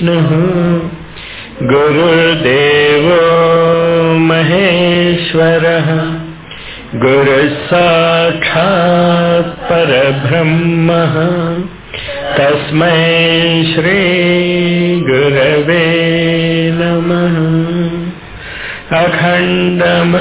विष्णुः गुरुर्देवो महेश्वरः गुरुः साक्षात् परब्रह्मः तस्मै श्रीगुरवे नमः अखण्डम्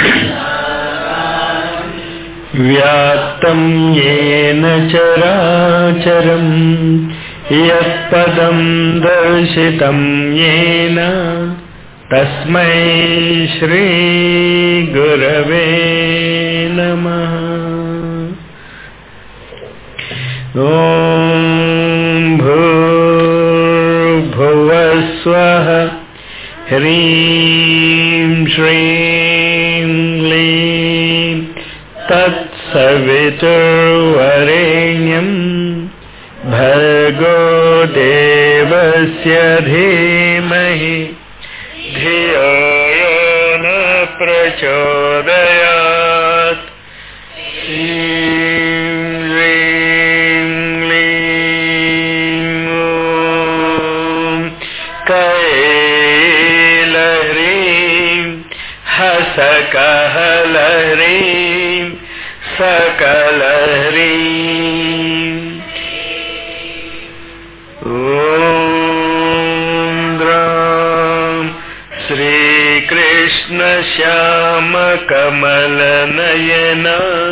व्याप्तं येन चराचरम् यत्पदं दर्शितं येन तस्मै श्रीगुरवे नमः ॐ भूर्भुवस्वः ह्रीं श्रीं क्लीं तत्सवितुर्वरेण्यम् भर्गो देवस्य धीमहि धियो यो न प्रचोदयात् श्रीं ह्रीं क्लीं ॐ कैलह्रीं हसकहलह्रीं सकलह्रीं ॐ श्रीकृष्णश्यामकमलनयन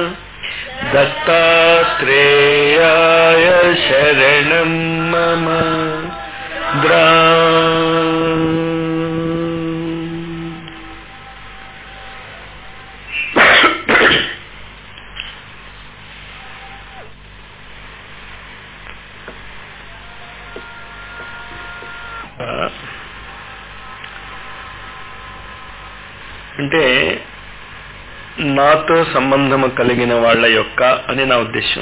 दत्तात्रेयाय शरणं मम द्रा అంటే నాతో సంబంధము కలిగిన వాళ్ళ యొక్క అని నా ఉద్దేశం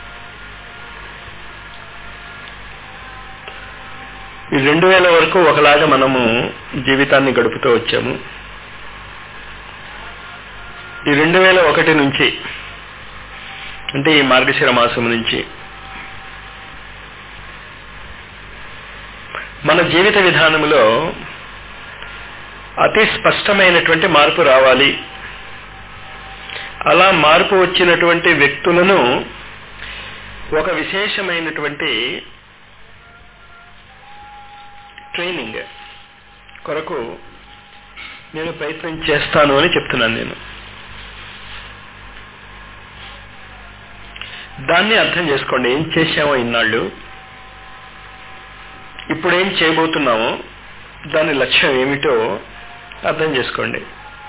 ఈ రెండు వేల వరకు ఒకలాగా మనము జీవితాన్ని గడుపుతూ వచ్చాము ఈ రెండు వేల ఒకటి నుంచి అంటే ఈ మార్గశిర మాసం నుంచి మన జీవిత విధానములో అతి స్పష్టమైనటువంటి మార్పు రావాలి అలా మార్పు వచ్చినటువంటి వ్యక్తులను ఒక విశేషమైనటువంటి ట్రైనింగ్ కొరకు నేను ప్రయత్నం చేస్తాను అని చెప్తున్నాను నేను దాన్ని అర్థం చేసుకోండి ఏం చేశామో ఇన్నాళ్ళు ఇప్పుడు ఏం చేయబోతున్నామో దాని లక్ష్యం ఏమిటో అర్థం చేసుకోండి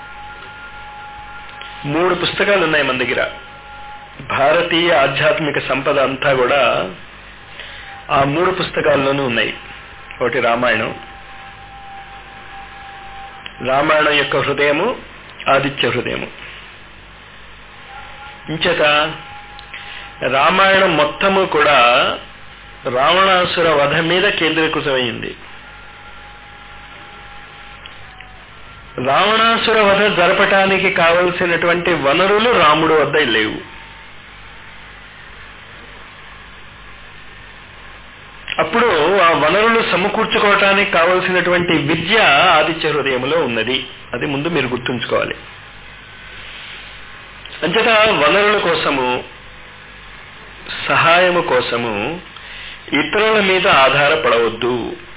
మూడు పుస్తకాలు ఉన్నాయి మన దగ్గర భారతీయ ఆధ్యాత్మిక సంపద అంతా కూడా ఆ మూడు పుస్తకాల్లోనూ ఉన్నాయి ఒకటి రామాయణం రామాయణం యొక్క హృదయము ఆదిత్య హృదయము ఇంచేత రామాయణం మొత్తము కూడా రావణాసుర వధ మీద కేంద్రీకృతమైంది రావణాసుర వధ జరపటానికి కావలసినటువంటి వనరులు రాముడు వద్ద లేవు అప్పుడు ఆ వనరులు సమకూర్చుకోవటానికి కావలసినటువంటి విద్య ఆదిత్య హృదయంలో ఉన్నది అది ముందు మీరు గుర్తుంచుకోవాలి అంచేత వనరుల కోసము సహాయము కోసము ఇతరుల మీద ఆధారపడవద్దు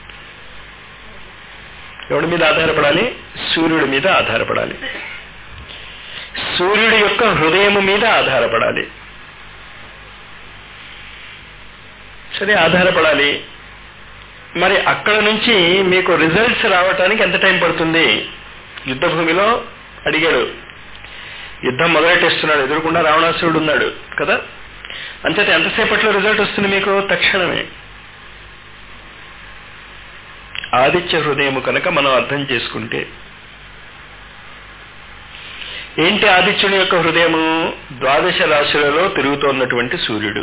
ఎవడి మీద ఆధారపడాలి సూర్యుడి మీద ఆధారపడాలి సూర్యుడి యొక్క హృదయము మీద ఆధారపడాలి సరే ఆధారపడాలి మరి అక్కడ నుంచి మీకు రిజల్ట్స్ రావటానికి ఎంత టైం పడుతుంది యుద్ధ భూమిలో అడిగాడు యుద్ధం మొదలెట్టేస్తున్నాడు ఎదురుకుండా రావణాసురుడు ఉన్నాడు కదా అంచేత ఎంతసేపట్లో రిజల్ట్ వస్తుంది మీకు తక్షణమే ఆదిత్య హృదయము కనుక మనం అర్థం చేసుకుంటే ఏంటి ఆదిత్యుని యొక్క హృదయము ద్వాదశ రాశులలో తిరుగుతోన్నటువంటి సూర్యుడు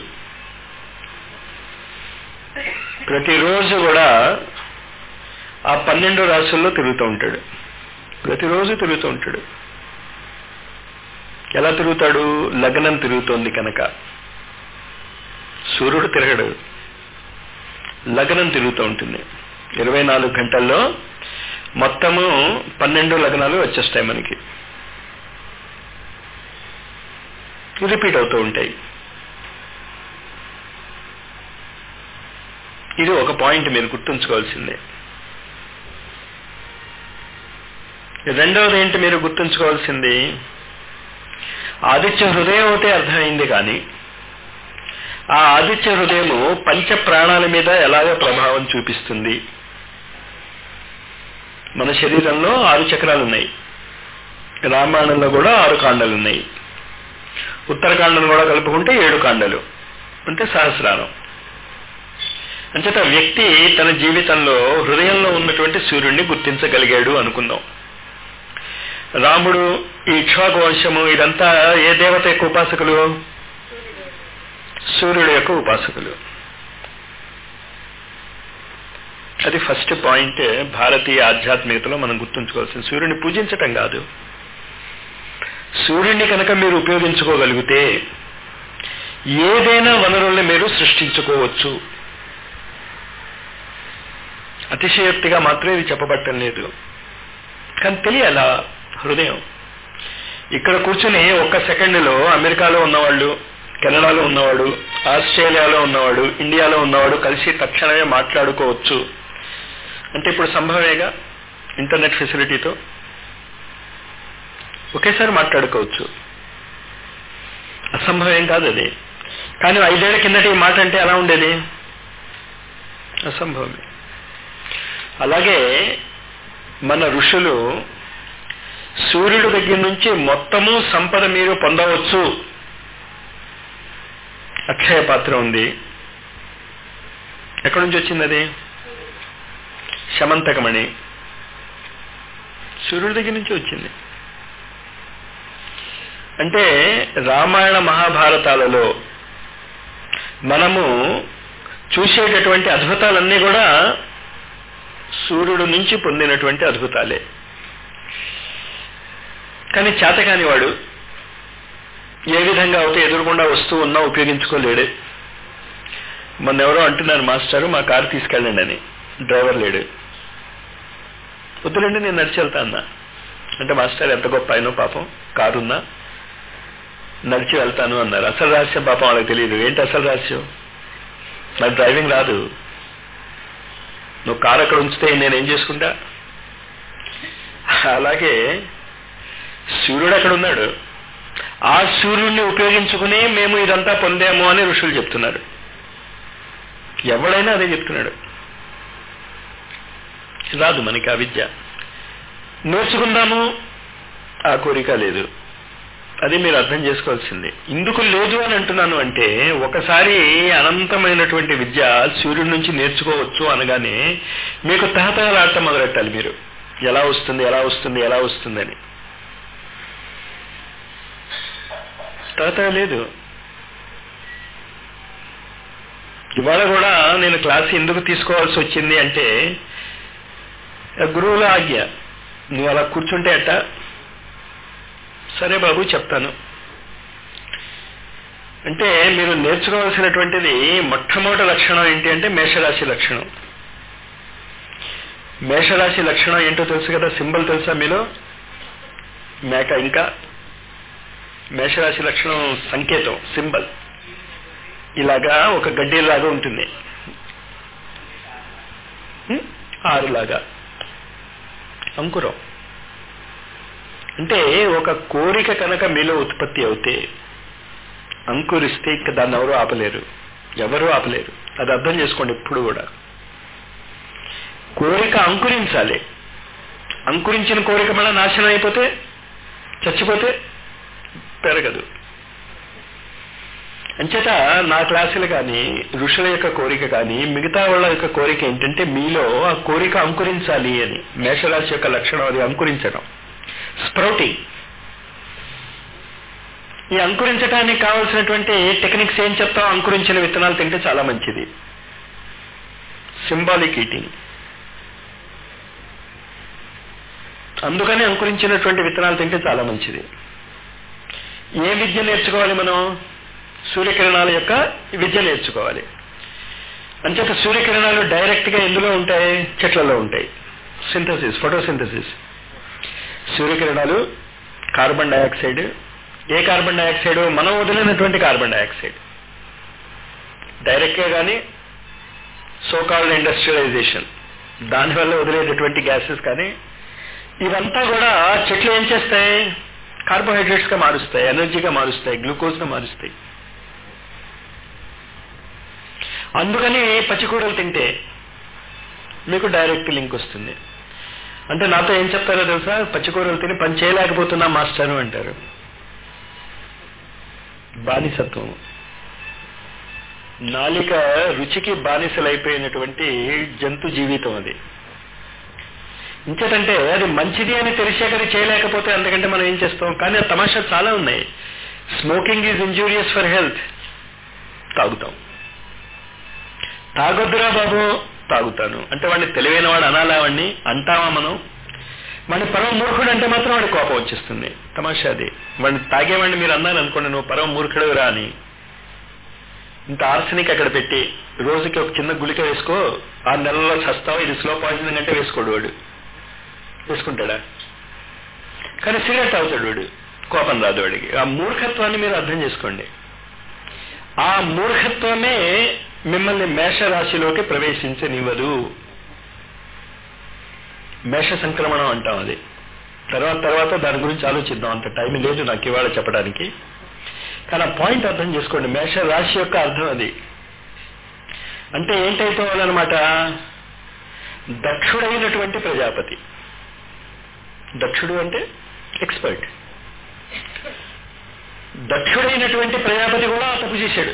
ప్రతిరోజు కూడా ఆ పన్నెండు రాశుల్లో తిరుగుతూ ఉంటాడు ప్రతిరోజు తిరుగుతూ ఉంటాడు ఎలా తిరుగుతాడు లగ్నం తిరుగుతోంది కనుక సూర్యుడు తిరగడు లగ్నం తిరుగుతూ ఉంటుంది ఇరవై నాలుగు గంటల్లో మొత్తము పన్నెండు లగ్నాలు వచ్చేస్తాయి మనకి రిపీట్ అవుతూ ఉంటాయి ఇది ఒక పాయింట్ మీరు గుర్తుంచుకోవాల్సిందే రెండవది ఏంటి మీరు గుర్తుంచుకోవాల్సింది ఆదిత్య హృదయం అయితే అర్థమైంది కానీ ఆ ఆదిత్య హృదయము పంచ ప్రాణాల మీద ఎలాగ ప్రభావం చూపిస్తుంది మన శరీరంలో ఆరు చక్రాలు ఉన్నాయి రామాయణంలో కూడా ఆరు కాండలు ఉన్నాయి ఉత్తరకాండం కూడా కలుపుకుంటే ఏడు కాండలు అంటే సహస్రారం అంచేత వ్యక్తి తన జీవితంలో హృదయంలో ఉన్నటువంటి సూర్యుడిని గుర్తించగలిగాడు అనుకుందాం రాముడు ఈ ఇక్ష్వాకు వంశము ఇదంతా ఏ దేవత యొక్క ఉపాసకులు సూర్యుడు యొక్క ఉపాసకులు అది ఫస్ట్ పాయింట్ భారతీయ ఆధ్యాత్మికతలో మనం గుర్తుంచుకోవాల్సింది సూర్యుడిని పూజించటం కాదు సూర్యుడిని కనుక మీరు ఉపయోగించుకోగలిగితే ఏదైనా వనరుల్ని మీరు సృష్టించుకోవచ్చు అతిశయోక్తిగా మాత్రం ఇది చెప్పబట్టం లేదు కానీ తెలియాలా హృదయం ఇక్కడ కూర్చుని ఒక్క సెకండ్లో అమెరికాలో ఉన్నవాళ్ళు కెనడాలో ఉన్నవాడు ఆస్ట్రేలియాలో ఉన్నవాడు ఇండియాలో ఉన్నవాడు కలిసి తక్షణమే మాట్లాడుకోవచ్చు అంటే ఇప్పుడు సంభవేగా ఇంటర్నెట్ ఫెసిలిటీతో ఒకేసారి మాట్లాడుకోవచ్చు అసంభవం కాదు అది కానీ ఐదేళ్ల కిందటి ఈ మాట అంటే ఎలా ఉండేది అసంభవమే అలాగే మన ఋషులు సూర్యుడి దగ్గర నుంచి మొత్తము సంపద మీరు పొందవచ్చు అక్షయ పాత్ర ఉంది ఎక్కడి నుంచి వచ్చింది అది శమంతకమణి సూర్యుడి దగ్గర నుంచి వచ్చింది అంటే రామాయణ మహాభారతాలలో మనము చూసేటటువంటి అద్భుతాలన్నీ కూడా సూర్యుడు నుంచి పొందినటువంటి అద్భుతాలే కానీ చేతకాని వాడు ఏ విధంగా అయితే ఎదురుకుండా వస్తూ ఉన్నా ఉపయోగించుకోలేడు మొన్న ఎవరో అంటున్నారు మాస్టారు మా కారు తీసుకెళ్ళండి అని డ్రైవర్ లేడు వద్దులేండి నేను నడిచి వెళ్తా అన్నా అంటే మాస్టర్ ఎంత గొప్ప అయినో పాపం కారున్నా నడిచి వెళ్తాను అన్నారు అసలు రహస్యం పాపం వాళ్ళకి తెలియదు ఏంటి అసలు రహస్యం నాకు డ్రైవింగ్ రాదు నువ్వు కారు అక్కడ ఉంచితే నేనేం చేసుకుంటా అలాగే సూర్యుడు అక్కడ ఉన్నాడు ఆ సూర్యుడిని ఉపయోగించుకుని మేము ఇదంతా పొందాము అని ఋషులు చెప్తున్నారు ఎవడైనా అదే చెప్తున్నాడు రాదు మనకి ఆ విద్య నేర్చుకుందాము ఆ కోరిక లేదు అది మీరు అర్థం చేసుకోవాల్సింది ఇందుకు లేదు అని అంటున్నాను అంటే ఒకసారి అనంతమైనటువంటి విద్య సూర్యుడి నుంచి నేర్చుకోవచ్చు అనగానే మీకు తహతహలాడటం మొదలెట్టాలి మీరు ఎలా వస్తుంది ఎలా వస్తుంది ఎలా వస్తుందని తహతహ లేదు ఇవాళ కూడా నేను క్లాస్ ఎందుకు తీసుకోవాల్సి వచ్చింది అంటే గురువుల ఆజ్ఞ నువ్వు అలా కూర్చుంటే అట్ట సరే బాబు చెప్తాను అంటే మీరు నేర్చుకోవాల్సినటువంటిది మొట్టమొదటి లక్షణం ఏంటి అంటే మేషరాశి లక్షణం మేషరాశి లక్షణం ఏంటో తెలుసు కదా సింబల్ తెలుసా మీలో మేక ఇంకా మేషరాశి లక్షణం సంకేతం సింబల్ ఇలాగా ఒక గడ్డిలాగా ఉంటుంది ఆరులాగా అంకురం అంటే ఒక కోరిక కనుక మీలో ఉత్పత్తి అవుతే అంకురిస్తే ఇక దాన్ని ఎవరు ఆపలేరు ఎవరు ఆపలేరు అది అర్థం చేసుకోండి ఇప్పుడు కూడా కోరిక అంకురించాలి అంకురించిన కోరిక మళ్ళీ నాశనం అయిపోతే చచ్చిపోతే పెరగదు అంచేత నా క్లాసులు కానీ ఋషుల యొక్క కోరిక కానీ మిగతా వాళ్ళ యొక్క కోరిక ఏంటంటే మీలో ఆ కోరిక అంకురించాలి అని మేషరాశి యొక్క లక్షణం అది అంకురించడం స్ప్రౌటింగ్ ఈ అంకురించడానికి కావలసినటువంటి టెక్నిక్స్ ఏం చెప్తాం అంకురించిన విత్తనాలు తింటే చాలా మంచిది సింబాలిక్ ఈటింగ్ అందుకని అంకురించినటువంటి విత్తనాలు తింటే చాలా మంచిది ఏ విద్య నేర్చుకోవాలి మనం సూర్యకిరణాల యొక్క విద్య నేర్చుకోవాలి అంచేత సూర్యకిరణాలు డైరెక్ట్ గా ఎందులో ఉంటాయి చెట్లలో ఉంటాయి సింథసిస్ ఫోటోసింథసిస్ సూర్యకిరణాలు కార్బన్ డైఆక్సైడ్ ఏ కార్బన్ డైఆక్సైడ్ మనం వదిలినటువంటి కార్బన్ డైఆక్సైడ్ డైరెక్ట్ గా కానీ సోకాల్డ్ ఇండస్ట్రియలైజేషన్ దానివల్ల వదిలేటటువంటి గ్యాసెస్ కానీ ఇవంతా కూడా చెట్లు ఏం చేస్తాయి కార్బోహైడ్రేట్స్ గా మారుస్తాయి ఎనర్జీగా మారుస్తాయి గ్లూకోజ్ గా మారుస్తాయి అందుకని పచ్చికూరలు తింటే మీకు డైరెక్ట్ లింక్ వస్తుంది అంటే నాతో ఏం చెప్తారో తెలుసా పచ్చికూరలు తిని పని చేయలేకపోతున్నా మాస్టరు అంటారు బానిసత్వం నాలిక రుచికి బానిసలైపోయినటువంటి జంతు జీవితం అది ఇంకేటంటే అది మంచిది అని తెలిసాక అది చేయలేకపోతే అంతకంటే మనం ఏం చేస్తాం కానీ ఆ తమాషా చాలా ఉన్నాయి smoking is injurious for health తాగుతాం తాగొద్దురా బాబు తాగుతాను అంటే వాడిని తెలివైన వాడు అనాలా వాడిని అంటావా మనం వాడిని పరమ మూర్ఖుడు అంటే మాత్రం వాడి కోపం వచ్చేస్తుంది తమాషా అది వాడిని తాగేవాడిని మీరు అన్నారు అనుకోండి నువ్వు పరమ మూర్ఖుడు రా అని ఇంత ఆర్సనిక్ అక్కడ పెట్టి రోజుకి ఒక చిన్న గుళిక వేసుకో ఆరు నెలల్లో చస్తావు ఇది స్లో పాయిజనింగ్ అంటే వేసుకోడు వాడు వేసుకుంటాడా కానీ సిగరెట్ తాగుతాడు వాడు కోపం రాదు వాడికి ఆ మూర్ఖత్వాన్ని మీరు అర్థం చేసుకోండి ఆ మూర్ఖత్వమే మిమ్మల్ని మేషరాశిలోకి ప్రవేశించనివ్వదు మేష సంక్రమణం అంటాం అది తర్వాత తర్వాత దాని గురించి ఆలోచిద్దాం అంత టైం లేదు నాకు ఇవాళ చెప్పడానికి కానీ ఆ పాయింట్ అర్థం చేసుకోండి మేష రాశి యొక్క అర్థం అది అంటే ఏంటైపోవాలన్నమాట దక్షుడైనటువంటి ప్రజాపతి దక్షుడు అంటే ఎక్స్పర్ట్ దక్షుడైనటువంటి ప్రజాపతి కూడా తప్పు చేశాడు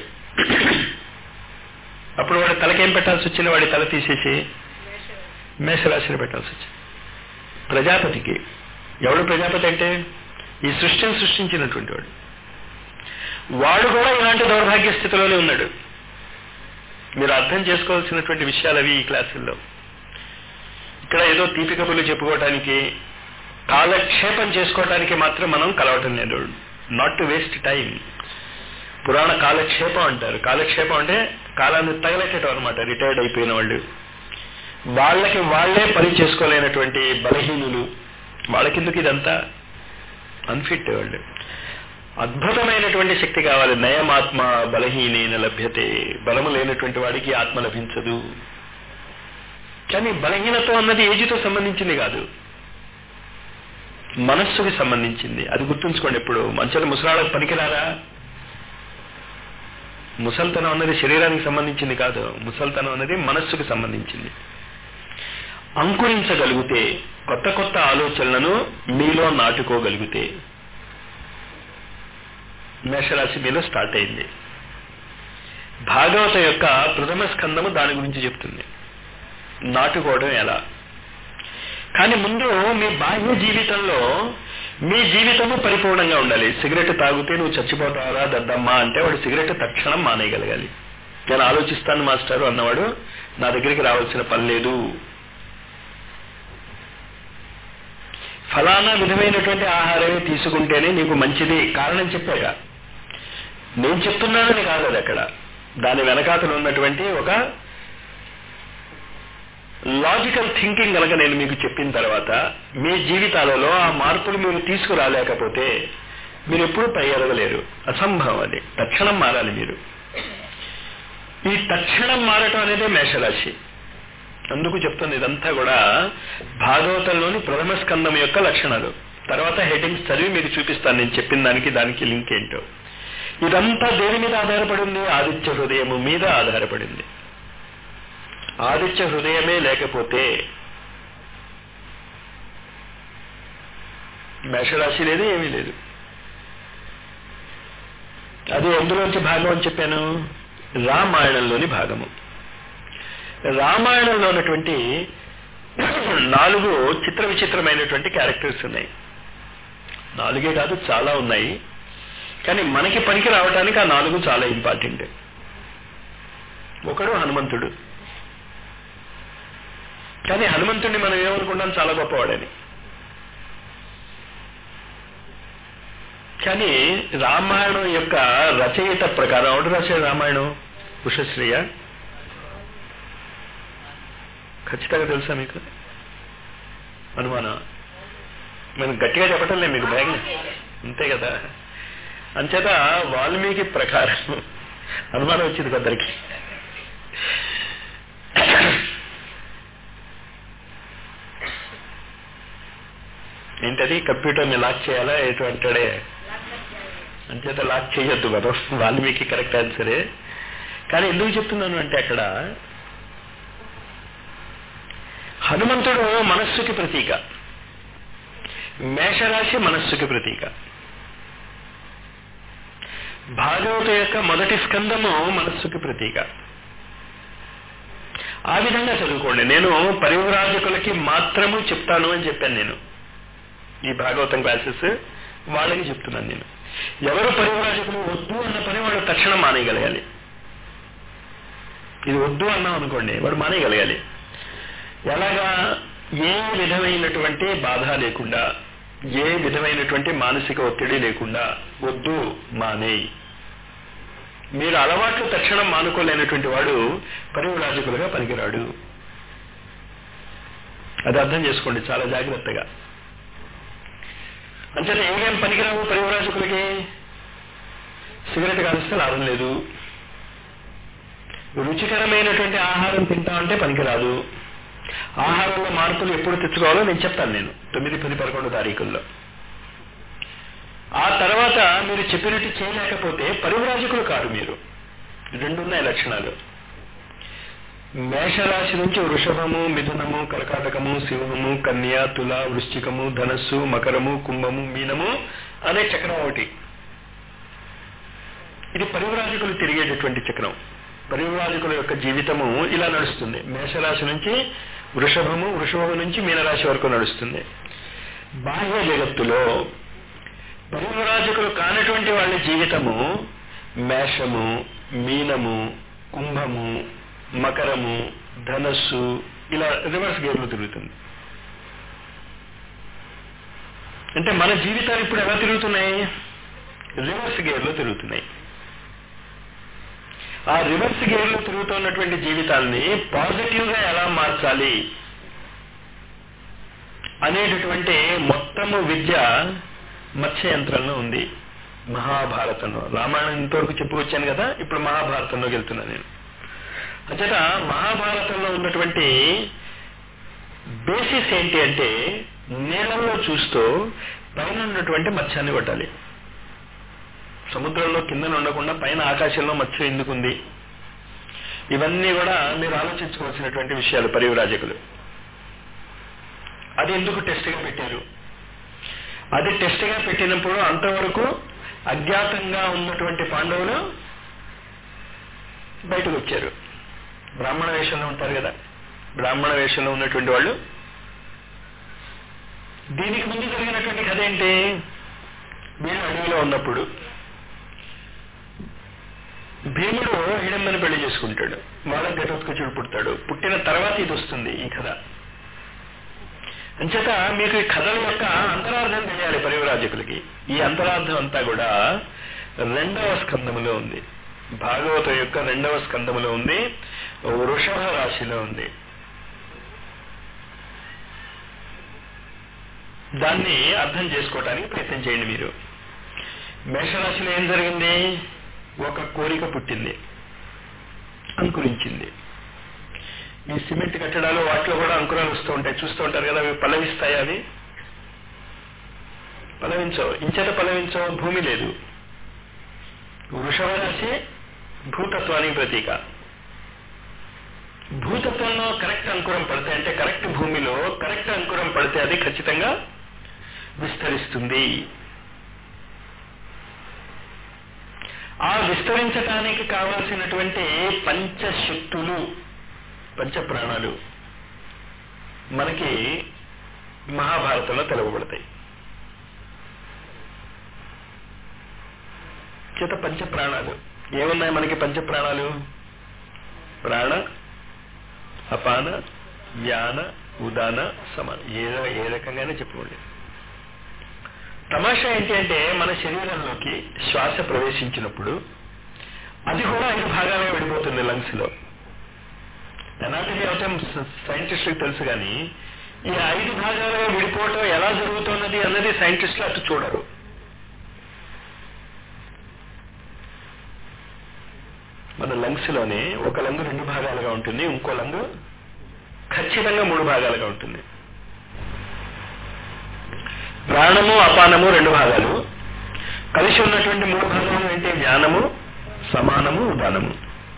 అప్పుడు వాడి తలకేం పెట్టాల్సి వచ్చింది వాడి తల తీసేసి మేషరాశిని పెట్టాల్సి వచ్చింది ప్రజాపతికి ఎవడు ప్రజాపతి అంటే ఈ సృష్టిని సృష్టించినటువంటి వాడు వాడు కూడా ఇలాంటి దౌర్భాగ్య స్థితిలోనే ఉన్నాడు మీరు అర్థం చేసుకోవాల్సినటువంటి విషయాలు అవి ఈ క్లాసుల్లో ఇక్కడ ఏదో తీపి కబుర్లు చెప్పుకోవటానికి కాలక్షేపం చేసుకోవటానికి మాత్రం మనం కలవటం లేదు నాట్ టు వేస్ట్ టైం పురాణ కాలక్షేపం అంటారు కాలక్షేపం అంటే కాలాన్ని తగలెట్టడం అనమాట రిటైర్డ్ అయిపోయిన వాళ్ళు వాళ్ళకి వాళ్లే పని చేసుకోలేనటువంటి బలహీనులు వాళ్ళకిందుకు ఇదంతా అన్ఫిట్ వాళ్ళు అద్భుతమైనటువంటి శక్తి కావాలి నయమాత్మ బలహీనైన లభ్యతే బలము లేనటువంటి వాడికి ఆత్మ లభించదు కానీ బలహీనత్వం అన్నది ఏజ్తో సంబంధించింది కాదు మనస్సుకి సంబంధించింది అది గుర్తుంచుకోండి ఇప్పుడు మంచి ముసలాళ్ళకి పనికిరారా ముసల్తనం అన్నది శరీరానికి సంబంధించింది కాదు ముసల్తనం అన్నది మనస్సుకు సంబంధించింది అంకురించగలిగితే కొత్త కొత్త ఆలోచనలను మీలో నాటుకోగలిగితే మేషరాశి మీలో స్టార్ట్ అయింది భాగవత యొక్క ప్రథమ స్కందము దాని గురించి చెప్తుంది నాటుకోవడం ఎలా కానీ ముందు మీ బాహ్య జీవితంలో మీ జీవితము పరిపూర్ణంగా ఉండాలి సిగరెట్ తాగితే నువ్వు చచ్చిపోతావరా దద్దమ్మా అంటే వాడు సిగరెట్ తక్షణం మానేయగలగాలి నేను ఆలోచిస్తాను మాస్టారు అన్నవాడు నా దగ్గరికి రావాల్సిన పని లేదు ఫలానా విధమైనటువంటి ఆహారమే తీసుకుంటేనే నీకు మంచిది కారణం చెప్పాక నేను చెప్తున్నానని కాదు అది అక్కడ దాని వెనకాతలు ఉన్నటువంటి ఒక లాజికల్ థింకింగ్ కనుక నేను మీకు చెప్పిన తర్వాత మీ జీవితాలలో ఆ మార్పులు మీరు తీసుకురాలేకపోతే మీరు ఎప్పుడూ పై ఎదగలేరు అసంభవం అది తక్షణం మారాలి మీరు ఈ తక్షణం మారటం అనేది మేషరాశి అందుకు చెప్తుంది ఇదంతా కూడా భాగవతంలోని ప్రథమ స్కందం యొక్క లక్షణాలు తర్వాత హెడ్డింగ్స్ చదివి మీకు చూపిస్తాను నేను చెప్పిన దానికి దానికి లింక్ ఏంటో ఇదంతా దేని మీద ఆధారపడింది ఆదిత్య హృదయము మీద ఆధారపడింది ఆదిత్య హృదయమే లేకపోతే మేషరాశి లేదు ఏమీ లేదు అది ఎందులోంచి భాగం అని చెప్పాను రామాయణంలోని భాగము రామాయణంలో ఉన్నటువంటి నాలుగు చిత్ర విచిత్రమైనటువంటి క్యారెక్టర్స్ ఉన్నాయి నాలుగే కాదు చాలా ఉన్నాయి కానీ మనకి పనికి రావడానికి ఆ నాలుగు చాలా ఇంపార్టెంట్ ఒకడు హనుమంతుడు కానీ హనుమంతుడిని మనం ఏమనుకుంటాం చాలా గొప్పవాడని కానీ రామాయణం యొక్క రచయిత ప్రకారం ఎవడు రాశాడు రామాయణం ఉషశ్రీయ ఖచ్చితంగా తెలుసా మీకు అనుమానం నేను గట్టిగా చెప్పటం లేదు మీకు భయం అంతే కదా అంచేత వాల్మీకి ప్రకారం అనుమానం వచ్చింది కొందరికి ఏంటది కంప్యూటర్ని లాక్ చేయాలా ఎటు అంటాడే అంచేత లాక్ చేయొద్దు మనం వాల్మీకి కరెక్ట్ ఆన్సరే కానీ ఎందుకు చెప్తున్నాను అంటే అక్కడ హనుమంతుడు మనస్సుకి ప్రతీక మేషరాశి మనస్సుకి ప్రతీక భాగవత యొక్క మొదటి స్కందము మనస్సుకి ప్రతీక ఆ విధంగా చదువుకోండి నేను పరివ్రాజకులకి మాత్రము చెప్తాను అని చెప్పాను నేను ఈ భాగవతం క్లాసెస్ వాళ్ళకి చెప్తున్నాను నేను ఎవరు పరివ్రాజకులు వద్దు అన్న పని వాడు తక్షణం మానేయగలగాలి ఇది వద్దు అన్నాం అనుకోండి వాడు మానేయగలగాలి ఎలాగా ఏ విధమైనటువంటి బాధ లేకుండా ఏ విధమైనటువంటి మానసిక ఒత్తిడి లేకుండా వద్దు మానేయి మీరు అలవాట్లు తక్షణం మానుకోలేనటువంటి వాడు పరివ్రాజకులుగా పనికిరాడు అది అర్థం చేసుకోండి చాలా జాగ్రత్తగా అంచేత ఏమేం పనికిరావు పరివ్రాజకులకి సిగరెట్ కాలిస్తే లాభం లేదు రుచికరమైనటువంటి ఆహారం తింటామంటే పనికిరాదు ఆహారంలో మార్పులు ఎప్పుడు తెచ్చుకోవాలో నేను చెప్తాను నేను తొమ్మిది పది పదకొండు తారీఖుల్లో ఆ తర్వాత మీరు చెప్పినట్టు చేయలేకపోతే పరివ్రాజకులు కాదు మీరు రెండున్నాయి లక్షణాలు మేషరాశి నుంచి వృషభము మిథునము కర్కాటకము సింహము కన్య తుల వృశ్చికము ధనస్సు మకరము కుంభము మీనము అనే చక్రం ఒకటి ఇది పరివ్రాజకులు తిరిగేటటువంటి చక్రం పరివ్రాజకుల యొక్క జీవితము ఇలా నడుస్తుంది మేషరాశి నుంచి వృషభము వృషభము నుంచి మీనరాశి వరకు నడుస్తుంది బాహ్య జగత్తులో పరివ్రాజకులు కానటువంటి వాళ్ళ జీవితము మేషము మీనము కుంభము మకరము ధనస్సు ఇలా రివర్స్ గేర్లు తిరుగుతుంది అంటే మన జీవితాలు ఇప్పుడు ఎలా తిరుగుతున్నాయి రివర్స్ గేర్లో తిరుగుతున్నాయి ఆ రివర్స్ గేర్లో తిరుగుతున్నటువంటి జీవితాల్ని పాజిటివ్ గా ఎలా మార్చాలి అనేటటువంటి మొత్తము విద్య మత్స్య యంత్రంలో ఉంది మహాభారతంలో రామాయణం ఇంతవరకు చెప్పుకొచ్చాను కదా ఇప్పుడు మహాభారతంలోకి వెళ్తున్నాను నేను అంచేత మహాభారతంలో ఉన్నటువంటి బేసిస్ ఏంటి అంటే నీళ్ళల్లో చూస్తూ పైన ఉన్నటువంటి మత్స్యాన్ని కొట్టాలి సముద్రంలో కింద ఉండకుండా పైన ఆకాశంలో మత్స్యం ఎందుకుంది ఇవన్నీ కూడా మీరు ఆలోచించుకోవాల్సినటువంటి విషయాలు పరివిరాజకులు అది ఎందుకు టెస్ట్గా పెట్టారు అది టెస్ట్గా పెట్టినప్పుడు అంతవరకు అజ్ఞాతంగా ఉన్నటువంటి పాండవులు బయటకు వచ్చారు బ్రాహ్మణ వేషంలో ఉంటారు కదా బ్రాహ్మణ వేషంలో ఉన్నటువంటి వాళ్ళు దీనికి ముందు జరిగినటువంటి కథ ఏంటి వీళ్ళు అడవిలో ఉన్నప్పుడు భీముడు హిడంబని పెళ్లి చేసుకుంటాడు వాళ్ళ ఘటోత్కచుడు పుడతాడు పుట్టిన తర్వాత ఇది వస్తుంది ఈ కథ అంచేత మీకు ఈ కథల యొక్క అంతరార్థం తెలియాలి పరివరాజకులకి ఈ అంతరార్థం అంతా కూడా రెండవ స్కందములో ఉంది భాగవతం యొక్క రెండవ స్కందములో ఉంది వృషభ రాశిలో ఉంది దాన్ని అర్థం చేసుకోవటానికి ప్రయత్నం చేయండి మీరు మేషరాశిలో ఏం జరిగింది ఒక కోరిక పుట్టింది అంకురించింది ఈ సిమెంట్ కట్టడాలు వాటిలో కూడా అంకురాలు వస్తూ ఉంటాయి చూస్తూ ఉంటారు కదా అవి పలవిస్తాయి అవి పలవించవు ఇంచేత పలవించవు భూమి లేదు వృషభ రాశి భూతత్వానికి ప్రతీక భూతత్వంలో కరెక్ట్ అంకురం పడితే అంటే కరెక్ట్ భూమిలో కరెక్ట్ అంకురం పడితే అది ఖచ్చితంగా విస్తరిస్తుంది ఆ విస్తరించటానికి కావలసినటువంటి పంచశక్తులు పంచ ప్రాణాలు మనకి మహాభారతంలో తెలవబడతాయి చేత పంచ ప్రాణాలు ఏమున్నాయి మనకి పంచ ప్రాణాలు ప్రాణ అపాన వ్యాన ఉదాన సమాన ఏ ఏ రకంగానే చెప్పుకోండి తమాషా ఏంటి అంటే మన శరీరంలోకి శ్వాస ప్రవేశించినప్పుడు అది కూడా ఐదు భాగాలుగా విడిపోతుంది లంగ్స్ లో ఎనాటమీ అవటం సైంటిస్టులకు తెలుసు కానీ ఈ ఐదు భాగాలుగా విడిపోవటం ఎలా జరుగుతున్నది అన్నది సైంటిస్టులు అటు చూడరు మన లంగ్స్ లోనే ఒక లంగు రెండు భాగాలుగా ఉంటుంది ఇంకో లంగు ఖచ్చితంగా మూడు భాగాలుగా ఉంటుంది ప్రాణము అపానము రెండు భాగాలు కలిసి ఉన్నటువంటి మూడు భాగాలు ఏంటి జ్ఞానము సమానము ఉదానము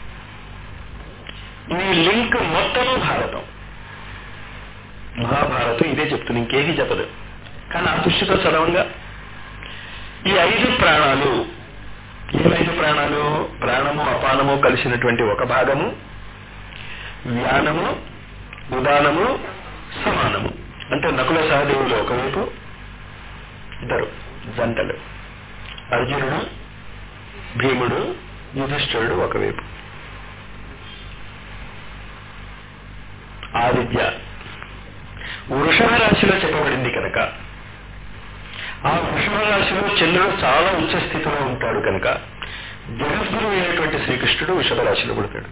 ఈ లింక్ మొత్తము భారతం మహాభారతం ఇదే చెప్తుంది ఇంకేమీ చెప్పదు కానీ ఆ దృష్టితో చదవంగా ఈ ఐదు ప్రాణాలు ఏ ఐదు ప్రాణాలు ప్రాణము అపానము కలిసినటువంటి ఒక భాగము వ్యానము ఉదానము సమానము అంటే నకుల సహదేవులు ఒకవైపు ఇద్దరు జంటలు అర్జునుడు భీముడు యుధిష్ఠుడు ఒకవైపు ఆదిత్య వృషభ రాశిలో చెప్పబడింది కనుక ఆ వృషభ రాశిలో చంద్రుడు చాలా ఉచ్చ స్థితిలో ఉంటాడు కనుక జగద్గురు అయినటువంటి శ్రీకృష్ణుడు వృషభ రాశిలో పుడతాడు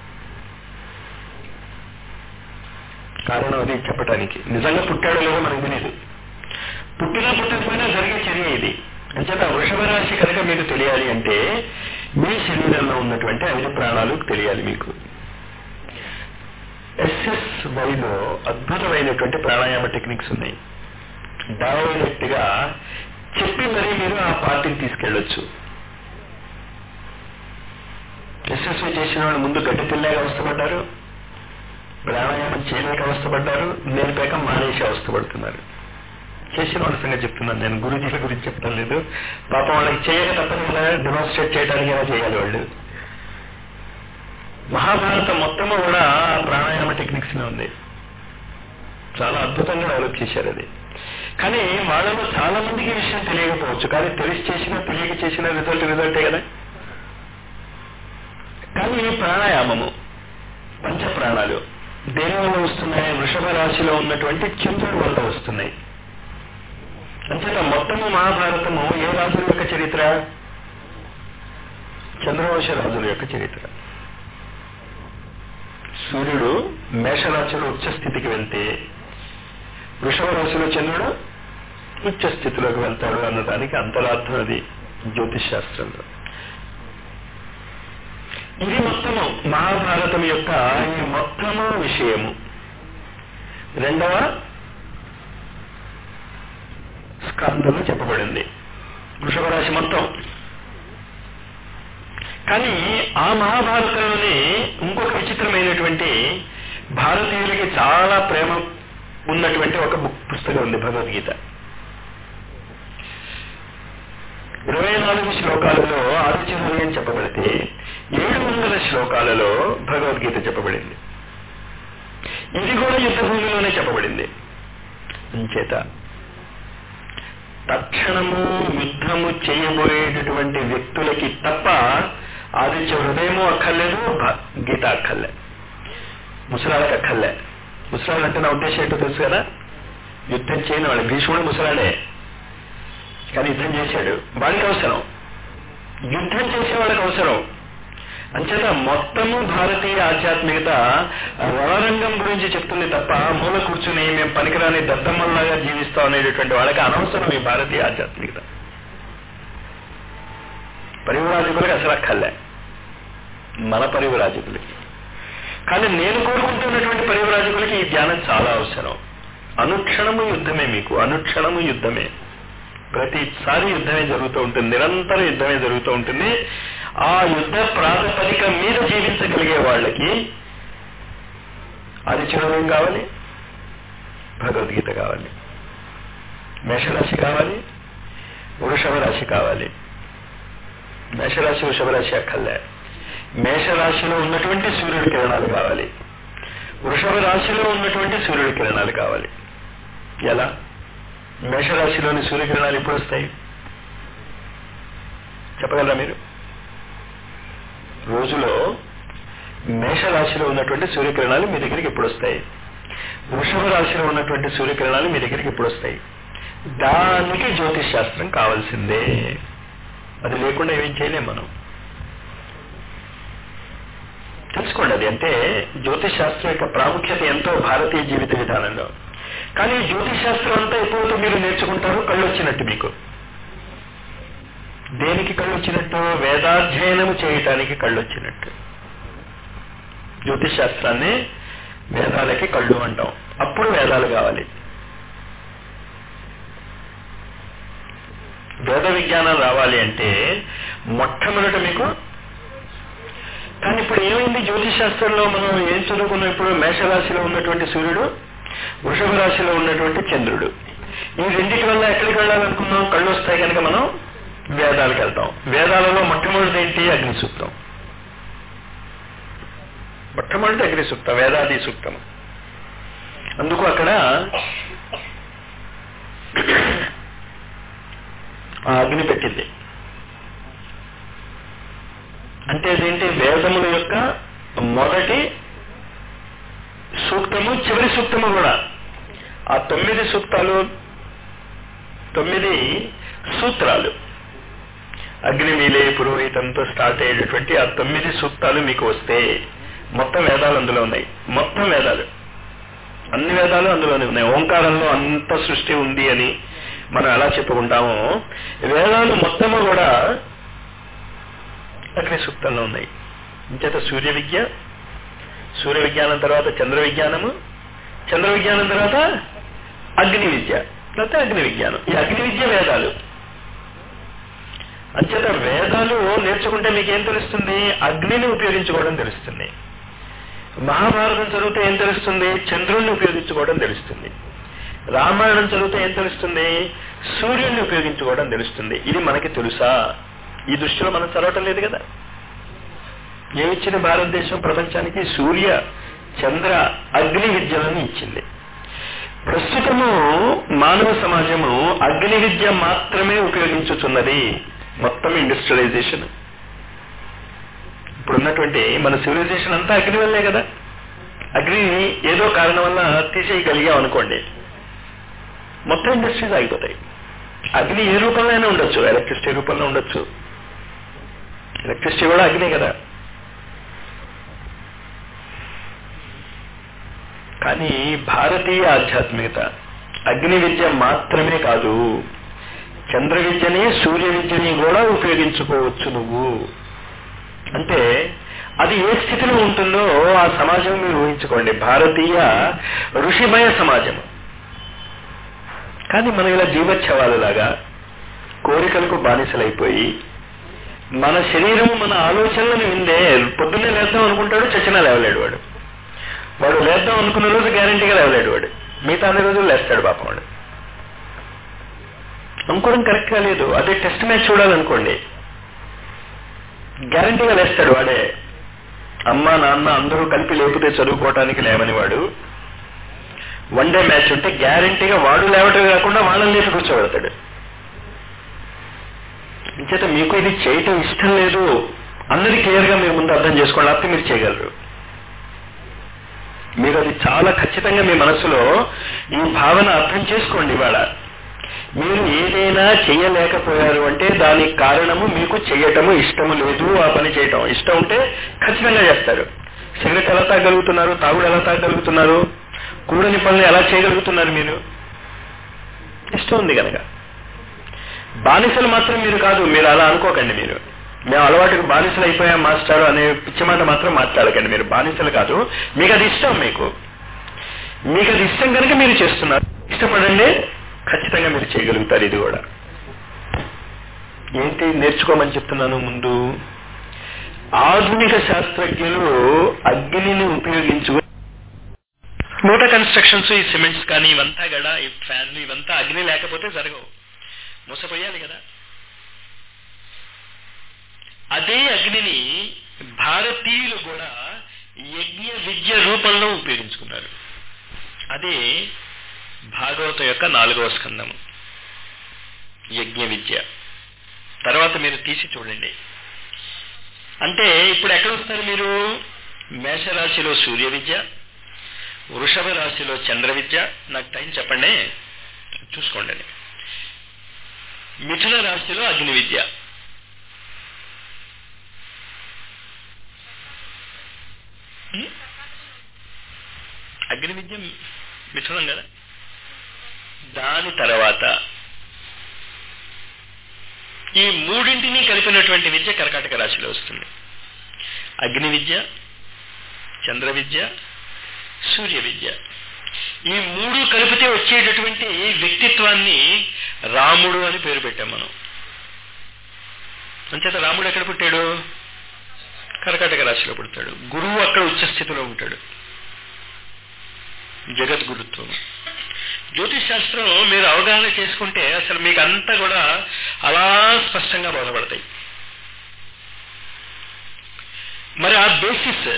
కారణం అది చెప్పటానికి నిజంగా పుట్టాడో లేదో మనకు తెలియదు పుట్టినా పుట్టకపోయినా జరిగే చర్య ఇది అంచేత వృషభ రాశి కనుక మీకు తెలియాలి అంటే మీ శరీరంలో ఉన్నటువంటి ఐదు ప్రాణాలు తెలియాలి మీకు ఎస్ఎస్ వైలో అద్భుతమైనటువంటి ప్రాణాయామ టెక్నిక్స్ ఉన్నాయి డైరెక్ట్ గా చెప్పి మరీ మీరు ఆ పార్టీని తీసుకెళ్లొచ్చు ఎస్ఎస్వి చేసిన వాళ్ళు ముందు గడ్డి పిల్లగా అవస్థపడ్డారు ప్రాణాయామం చేయలేక అవస్థపడ్డారు నేర్పాక మానేసి అవస్థపడుతున్నారు చేసిన వాళ్ళ సంగతి చెప్తున్నాను నేను గురుజీల గురించి చెప్తాను లేదు పాపం వాళ్ళకి చేయక తప్పని ఇలా డెమాన్స్ట్రేట్ చేయడానికి ఎలా చేయాలి వాళ్ళు మహాభారతం మొత్తము కూడా ప్రాణాయామ టెక్నిక్స్ ఉంది చాలా అద్భుతంగా డెవలప్ చేశారు అది కానీ వాళ్ళలో చాలా మందికి ఈ విషయం తెలియకపోవచ్చు కానీ తెలిసి చేసినా తెలియక చేసిన రిజల్ట్ రిజల్టే కదా కానీ ఈ ప్రాణాయామము పంచ ప్రాణాలు దేని వల్ల వస్తున్నాయి వృషభ రాశిలో ఉన్నటువంటి చంద్రుడి వల్ల వస్తున్నాయి అంచేత మొత్తము మహాభారతము ఏ రాజుల యొక్క చరిత్ర చంద్రవంశ రాజుల యొక్క చరిత్ర సూర్యుడు మేషరాశిలో ఉచ్చ స్థితికి వెళ్తే వృషభ రాశిలో చంద్రుడు ఉచ్చ స్థితిలోకి వెళ్తాడు అన్నదానికి అంతరార్థం అది జ్యోతిష్ శాస్త్రంలో ఇది మొత్తము మహాభారతం యొక్క ఈ మొత్తము విషయము రెండవ స్కందంలో చెప్పబడింది వృషభ రాశి మొత్తం కానీ ఆ మహాభారతంలోనే ఇంకొక విచిత్రమైనటువంటి భారతీయులకి చాలా ప్రేమ ఉన్నటువంటి ఒక బుక్ పుస్తకం ఉంది భగవద్గీత ఇరవై నాలుగు శ్లోకాలలో ఆదిత్యం చెప్పబడితే ఏడు వందల శ్లోకాలలో భగవద్గీత చెప్పబడింది ఇది కూడా యుద్ధ భూమిలోనే చెప్పబడింది అంచేత తక్షణము యుద్ధము చేయబోయేటటువంటి వ్యక్తులకి తప్ప ఆదిత్య హృదయము అక్కర్లేదు భ- గీత అక్కర్లే ముసలాళ్ళకి అక్కర్లే ముసలాళ్ళు అంటే నా ఉద్దేశం ఏంటో తెలుసు కదా యుద్ధం చేయని వాళ్ళు భీష్ముడు ముసలాడే కానీ యుద్ధం చేశాడు వాడికి అవసరం యుద్ధం చేసే వాళ్ళకి అవసరం అంచేత మొత్తము భారతీయ ఆధ్యాత్మికత రణరంగం గురించి చెప్తుంది తప్ప మూల కూర్చుని మేము పనికిరాని దద్దమ్మల్లాగా జీవిస్తాం అనేటటువంటి వాళ్ళకి అనవసరం ఈ భారతీయ ఆధ్యాత్మికత పరివరాజకులకి అసలు అక్కర్లే మన పరివరాజకులకి కానీ నేను కోరుకుంటున్నటువంటి పరివరాజకులకి ఈ ధ్యానం చాలా అవసరం అనుక్షణము యుద్ధమే మీకు అనుక్షణము యుద్ధమే ప్రతిసారి యుద్ధమే జరుగుతూ ఉంటుంది నిరంతరం యుద్ధమే జరుగుతూ ఉంటుంది ఆ యుద్ధ ప్రాతిపదిక మీద జీవించగలిగే వాళ్ళకి అది చిరువేం కావాలి భగవద్గీత కావాలి మేషరాశి కావాలి వృషభ రాశి కావాలి మేషరాశి వృషభ రాశి అక్కర్లే మేషరాశిలో ఉన్నటువంటి సూర్యుడి కిరణాలు కావాలి వృషభ రాశిలో ఉన్నటువంటి సూర్యుడి కిరణాలు కావాలి ఎలా మేషరాశిలోని సూర్యకిరణాలు ఎప్పుడు వస్తాయి చెప్పగలరా మీరు రోజులో మేషరాశిలో ఉన్నటువంటి సూర్యకిరణాలు మీ దగ్గరికి ఎప్పుడు వస్తాయి వృషభ రాశిలో ఉన్నటువంటి సూర్యకిరణాలు మీ దగ్గరికి ఎప్పుడు వస్తాయి దానికి జ్యోతిష్ శాస్త్రం కావాల్సిందే అది లేకుండా ఏమేం చేయలేం మనం తెలుసుకో నేర్చుకోండి అది అంటే జ్యోతిష్ శాస్త్రం యొక్క ప్రాముఖ్యత ఎంతో భారతీయ జీవిత విధానంలో కానీ జ్యోతిష్ శాస్త్రం అంతా ఎప్పుడైతే మీరు నేర్చుకుంటారో కళ్ళు వచ్చినట్టు మీకు దేనికి కళ్ళు వచ్చినట్టు వేదాధ్యయనము చేయటానికి కళ్ళు వచ్చినట్టు జ్యోతిష్ శాస్త్రాన్ని వేదాలకి కళ్ళు అంటాం అప్పుడు వేదాలు కావాలి వేద విజ్ఞానం రావాలి అంటే మొట్టమొదట మీకు కానీ ఇప్పుడు ఏమైంది జ్యోతిష్ శాస్త్రంలో మనం ఏం చదువుకున్నాం ఇప్పుడు మేషరాశిలో ఉన్నటువంటి సూర్యుడు వృషభ రాశిలో ఉన్నటువంటి చంద్రుడు ఈ రెండింటి వల్ల ఎక్కడికి వెళ్ళాలనుకున్నాం కళ్ళు వస్తాయి కనుక మనం వేదాలకు వెళ్తాం వేదాలలో మొట్టమొదటి ఏంటి అగ్ని సూక్తం మొట్టమొదటి అగ్ని సూక్తం వేదాది సూక్తం అందుకు అక్కడ ఆ అగ్ని పెట్టింది అంటే అదేంటి వేదముల యొక్క మొదటి సూక్తము చివరి సూక్తము కూడా ఆ తొమ్మిది సూక్తాలు తొమ్మిది సూత్రాలు అగ్నిమీలే పురోహితంతో స్టార్ట్ అయ్యేటటువంటి ఆ తొమ్మిది సూక్తాలు మీకు వస్తే మొత్తం వేదాలు అందులో ఉన్నాయి మొత్తం వేదాలు అన్ని వేదాలు అందులోనే ఉన్నాయి ఓంకారంలో అంత సృష్టి ఉంది అని మనం ఎలా చెప్పుకుంటామో వేదాలు మొత్తము కూడా అగ్ని సూక్తంలో ఉన్నాయి ఇంచేత సూర్య విద్య సూర్య విజ్ఞానం తర్వాత చంద్ర విజ్ఞానము చంద్ర విజ్ఞానం తర్వాత అగ్ని విద్య తర్వాత అగ్ని విజ్ఞానం ఈ అగ్ని విద్య వేదాలు అంచేత వేదాలు నేర్చుకుంటే మీకు ఏం తెలుస్తుంది అగ్నిని ఉపయోగించుకోవడం తెలుస్తుంది మహాభారతం చదివితే ఏం తెలుస్తుంది చంద్రుణ్ణి ఉపయోగించుకోవడం తెలుస్తుంది రామాయణం చదివితే ఏం తెలుస్తుంది సూర్యుడిని ఉపయోగించుకోవడం తెలుస్తుంది ఇది మనకి తెలుసా ఈ దృష్టిలో మనం చదవటం లేదు కదా ఏమిచ్చిన భారతదేశం ప్రపంచానికి సూర్య చంద్ర అగ్ని విద్యలను ఇచ్చింది ప్రస్తుతము మానవ సమాజము అగ్ని విద్య మాత్రమే ఉపయోగించుతున్నది మొత్తం ఇండస్ట్రియలైజేషన్ ఇప్పుడున్నటువంటి మన సివిలైజేషన్ అంతా అగ్ని వల్లే కదా అగ్నిని ఏదో కారణం వల్ల తీసేయగలిగాం అనుకోండి మొత్తం ఇండస్ట్రీస్ ఆగిపోతాయి అగ్ని ఏ రూపంలో అయినా ఉండొచ్చు ఎలక్ట్రిసిటీ రూపంలో ఉండొచ్చు ఎలక్ట్రిసిటీ కూడా అగ్నే కదా కానీ భారతీయ ఆధ్యాత్మికత అగ్ని విద్య మాత్రమే కాదు చంద్ర విద్యని సూర్య విద్యని కూడా ఉపయోగించుకోవచ్చు నువ్వు అంటే అది ఏ స్థితిలో ఉంటుందో ఆ సమాజం మీరు ఊహించుకోండి భారతీయ ఋషిమయ సమాజం కానీ మనం ఇలా జీవోత్సవాలలాగా కోరికలకు బానిసలైపోయి మన శరీరం మన ఆలోచనలను విందే పొద్దున్నే లేద్దాం అనుకుంటాడు చచ్చినా లేవలేడు వాడు వాడు లేద్దాం అనుకున్న రోజు గ్యారంటీగా లేవలేడు వాడు మిగతా అన్ని రోజులు లేస్తాడు పాపం వాడు అనుకోవడం కరెక్ట్ గా లేదు అదే టెస్ట్ మ్యాచ్ చూడాలనుకోండి గ్యారంటీగా లేస్తాడు వాడే అమ్మ నాన్న అందరూ కలిపి లేపితే చదువుకోవటానికి లేవని వాడు వన్ డే మ్యాచ్ ఉంటే గ్యారంటీగా వాడు లేవటం కాకుండా వాళ్ళని లేపి కూర్చోబెడతాడు ఇంచేత మీకు ఇది చేయటం ఇష్టం లేదు అన్నది క్లియర్ గా మీరు ముందు అర్థం చేసుకోండి అప్పుడు మీరు చేయగలరు మీరు అది చాలా ఖచ్చితంగా మీ మనసులో ఈ భావన అర్థం చేసుకోండి ఇవాళ మీరు ఏదైనా చేయలేకపోయారు అంటే దానికి కారణము మీకు చేయటము ఇష్టము లేదు ఆ పని చేయటం ఇష్టం ఉంటే ఖచ్చితంగా చేస్తారు సిగరెట్ ఎలా తాగలుగుతున్నారు తాగుడు ఎలా తాగలుగుతున్నారు కూడని పనులు ఎలా చేయగలుగుతున్నారు మీరు ఇష్టం ఉంది కనుక బానిసలు మాత్రం మీరు కాదు మీరు అలా అనుకోకండి మీరు మేము అలవాటుకు బానిసలు అయిపోయాం మాస్టర్ అనే పిచ్చి మాట మాత్రం మాట్లాడకండి మీరు బానిసలు కాదు మీకు అది ఇష్టం మీకు మీకు అది ఇష్టం కనుక మీరు చేస్తున్నారు ఇష్టపడండి ఖచ్చితంగా మీరు చేయగలుగుతారు ఇది కూడా ఏంటి నేర్చుకోమని చెప్తున్నాను ముందు ఆధునిక శాస్త్రజ్ఞులు అగ్నిని ఉపయోగించుకుని నూట కన్స్ట్రక్షన్స్ ఈ సిమెంట్స్ కానీ ఇవంతా గడ ఈ ఫ్యాన్లు ఇవంతా అగ్ని లేకపోతే జరగవు మోసపోయాలి కదా అదే అగ్నిని భారతీయులు కూడా యజ్ఞ విద్య రూపంలో ఉపయోగించుకున్నారు అదే భాగవత యొక్క నాలుగవ స్కందము యజ్ఞ విద్య తర్వాత మీరు తీసి చూడండి అంటే ఇప్పుడు ఎక్కడ వస్తారు మీరు మేషరాశిలో సూర్య విద్య వృషభ రాశిలో చంద్ర విద్య నాకు టైం చెప్పండి చూసుకోండి మిథున రాశిలో అగ్ని విద్య ఉం? అగ్ని విద్య మిథునం కదా దాని తర్వాత ఈ మూడింటిని కలిపినటువంటి విద్య కర్కాటక రాశిలో వస్తుంది అగ్ని విద్య చంద్ర విద్య సూర్య విద్య ఈ మూడు కలిపితే వచ్చేటటువంటి వ్యక్తిత్వాన్ని రాముడు అని పేరు పెట్టాం మనం అంచేత రాముడు ఎక్కడ పుట్టాడు కర్కాటక రాశిలో పుడతాడు గురువు అక్కడ ఉచ్చస్థితిలో ఉంటాడు జగద్గురుత్వం జ్యోతిష్ శాస్త్రం మీరు అవగాహన చేసుకుంటే అసలు మీకు అంతా కూడా అలా స్పష్టంగా బోధపడతాయి మరి ఆ బేసిస్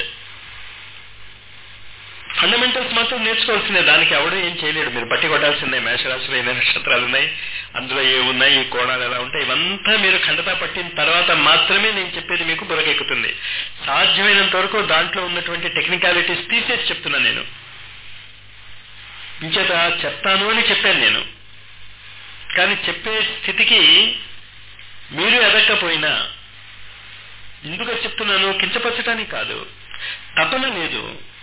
ఫండమెంటల్స్ మాత్రం నేర్చుకోవాల్సిందే దానికి ఎవడూ ఏం చేయలేడు మీరు బట్టి కొట్టాల్సిందే మేషరాశిలో ఎన్ని నక్షత్రాలు ఉన్నాయి అందులో ఏ ఉన్నాయి ఈ కోణాలు ఎలా ఉంటాయి ఇవంతా మీరు ఖండతా పట్టిన తర్వాత మాత్రమే నేను చెప్పేది మీకు బురకెక్కుతుంది సాధ్యమైనంత వరకు దాంట్లో ఉన్నటువంటి టెక్నికాలిటీస్ తీసేసి చెప్తున్నా నేను ఇంచేత చెప్తాను అని చెప్పాను నేను కానీ చెప్పే స్థితికి మీరు ఎదక్కపోయినా ఎందుకు చెప్తున్నాను కించపరచడానికి కాదు తపన లేదు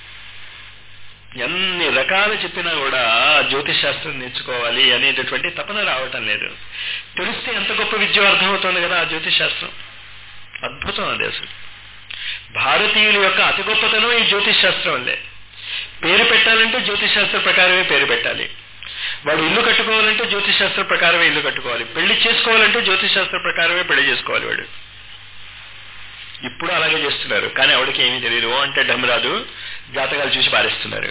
ఎన్ని రకాలు చెప్పినా కూడా జ్యోతిష్ శాస్త్రం నేర్చుకోవాలి అనేటటువంటి తపన రావటం లేదు తెలిస్తే ఎంత గొప్ప విద్య అర్థమవుతుంది కదా ఆ జ్యోతిష్ శాస్త్రం అద్భుతం అది అసలు భారతీయుల యొక్క అతి గొప్పతనం ఈ జ్యోతిష్ శాస్త్రం వల్లే పేరు పెట్టాలంటే జ్యోతిష్ శాస్త్ర ప్రకారమే పేరు పెట్టాలి వాడు ఇల్లు కట్టుకోవాలంటే జ్యోతిష్ శాస్త్ర ప్రకారమే ఇల్లు కట్టుకోవాలి పెళ్లి చేసుకోవాలంటే జ్యోతిష్ శాస్త్ర ప్రకారమే పెళ్లి చేసుకోవాలి వాడు ఇప్పుడు అలాగే చేస్తున్నారు కానీ ఆవిడకి ఏమీ తెలియదు ఓ అంటే డమ్ రాదు జాతకాలు చూసి పారేస్తున్నారు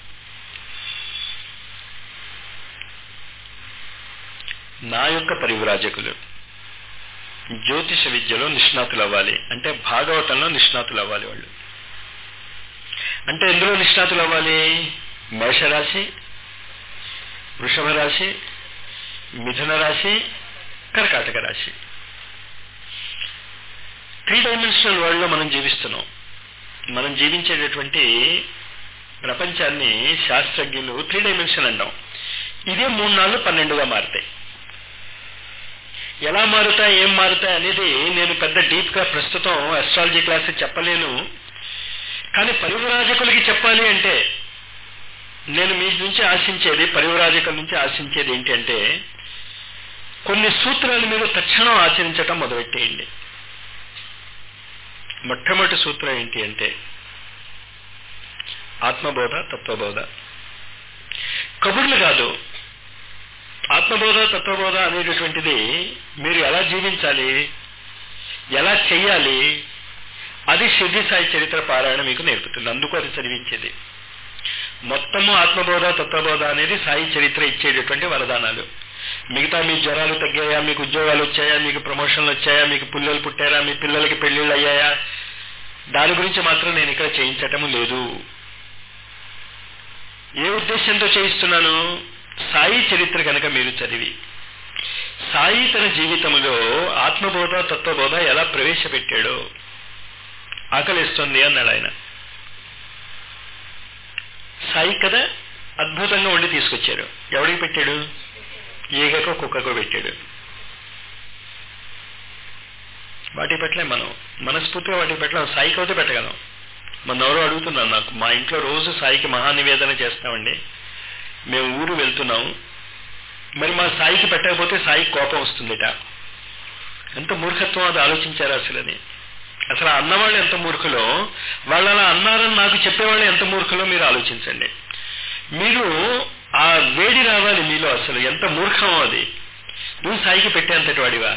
నా యొక్క పరివ్రాజకులు జ్యోతిష విద్యలో నిష్ణాతులు అవ్వాలి అంటే భాగవతంలో నిష్ణాతులు అవ్వాలి వాళ్ళు అంటే ఎందులో నిష్ణాతులు అవ్వాలి మేషరాశి వృషభ రాశి మిథున రాశి కర్కాటక రాశి త్రీ డైమెన్షనల్ వరల్డ్ లో మనం జీవిస్తున్నాం మనం జీవించేటటువంటి ప్రపంచాన్ని శాస్త్రజ్ఞులు త్రీ డైమెన్షన్ అంటాం ఇదే మూడు నాలుగు పన్నెండుగా మారుతాయి ఎలా మారుతాయి ఏం మారుతాయి అనేది నేను పెద్ద డీప్ గా ప్రస్తుతం అస్ట్రాలజీ క్లాస్ చెప్పలేను కానీ పరివరాజకులకి చెప్పాలి అంటే నేను మీ నుంచి ఆశించేది పరివరాజకుల నుంచి ఆశించేది ఏంటి అంటే కొన్ని సూత్రాలు మీరు తక్షణం ఆచరించటం మొదలెట్టేయండి మొట్టమొదటి సూత్రం ఏంటి అంటే ఆత్మబోధ తత్వబోధ కబుర్లు కాదు ఆత్మబోధ తత్వబోధ అనేటటువంటిది మీరు ఎలా జీవించాలి ఎలా చెయ్యాలి అది సిద్ధి సాయి చరిత్ర పారాయణ మీకు నేర్పుతుంది అందుకు అది చదివించేది మొత్తము ఆత్మబోధ తత్వబోధ అనేది సాయి చరిత్ర ఇచ్చేటటువంటి వరదానాలు మిగతా మీ జ్వరాలు తగ్గాయా మీకు ఉద్యోగాలు వచ్చాయా మీకు ప్రమోషన్లు వచ్చాయా మీకు పిల్లలు పుట్టారా మీ పిల్లలకి పెళ్లిళ్ళు అయ్యాయా దాని గురించి మాత్రం నేను ఇక్కడ చేయించటం లేదు ఏ ఉద్దేశంతో చేయిస్తున్నాను సాయి చరిత్ర కనుక మీరు చదివి సాయి తన జీవితంలో ఆత్మబోధ తత్వబోధ ఎలా ప్రవేశపెట్టాడో ఆకలిస్తుంది అన్నాడు ఆయన సాయి కదా అద్భుతంగా వండి తీసుకొచ్చారు ఎవడికి పెట్టాడు ఈగకో కుక్కకో పెట్టాడు వాటి పెట్టలే మనం మనస్ఫూర్తిగా వాటికి పెట్టలేం సాయికి అయితే పెట్టగలం మన ఎవరో అడుగుతున్నాను నాకు మా ఇంట్లో రోజు సాయికి మహానివేదన చేస్తామండి మేము ఊరు వెళ్తున్నాం మరి మా సాయికి పెట్టకపోతే సాయికి కోపం వస్తుందిట ఎంత మూర్ఖత్వం అది ఆలోచించారు అసలని అసలు ఆ అన్నవాళ్ళు ఎంత మూర్ఖులో వాళ్ళు అలా అన్నారని నాకు చెప్పేవాళ్ళు ఎంత మూర్ఖులో మీరు ఆలోచించండి మీరు ఆ వేడి రావాలి మీలో అసలు ఎంత మూర్ఖమో అది నువ్వు సాయికి పెట్టేంతటి వాడివా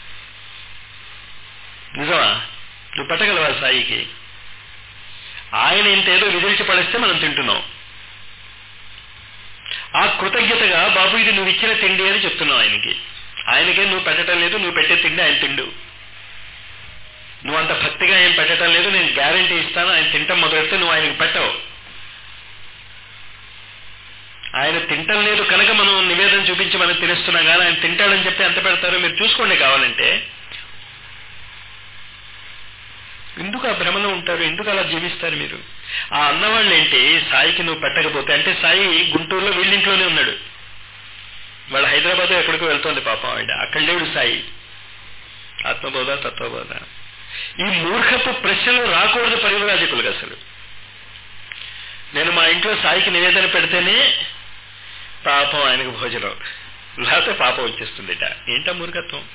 నిజమా నువ్వు పెట్టగలవా సాయికి ఆయన ఇంతేదో విదిలిచి పడేస్తే మనం తింటున్నాం ఆ కృతజ్ఞతగా బాబు ఇది నువ్వు ఇచ్చిన తిండి అని చెప్తున్నావు ఆయనకి ఆయనకే నువ్వు పెట్టడం లేదు నువ్వు పెట్టే తిండి ఆయన తిండు నువ్వు అంత భక్తిగా ఏం పెట్టడం లేదు నేను గ్యారంటీ ఇస్తాను ఆయన తింటం మొదలెడితే నువ్వు ఆయనకి పెట్టవు ఆయన తింటం లేదు కనుక మనం నివేదన చూపించి మనం తినేస్తున్నాం కానీ ఆయన తింటాడని చెప్పి ఎంత పెడతారో మీరు చూసుకోండి కావాలంటే ఎందుకు ఆ భ్రమలో ఉంటారు ఎందుకు అలా జీవిస్తారు మీరు ఆ అన్నవాళ్ళు ఏంటి సాయికి నువ్వు పెట్టకపోతే అంటే సాయి గుంటూరులో వీళ్ళింట్లోనే ఉన్నాడు వాళ్ళ హైదరాబాద్ ఎక్కడికో వెళ్తోంది పాపం ఆవిడ అక్కడ లేడు సాయి ఆత్మబోధ తత్వబోధ ఈ మూర్ఖపు ప్రశ్నలు రాకూడదు పరివరాజకులకు అసలు నేను మా ఇంట్లో సాయికి నివేదన పెడితేనే పాపం ఆయనకు భోజనం లేకపోతే పాపం వచ్చేస్తుందిట ఏంటా మూర్ఖత్వం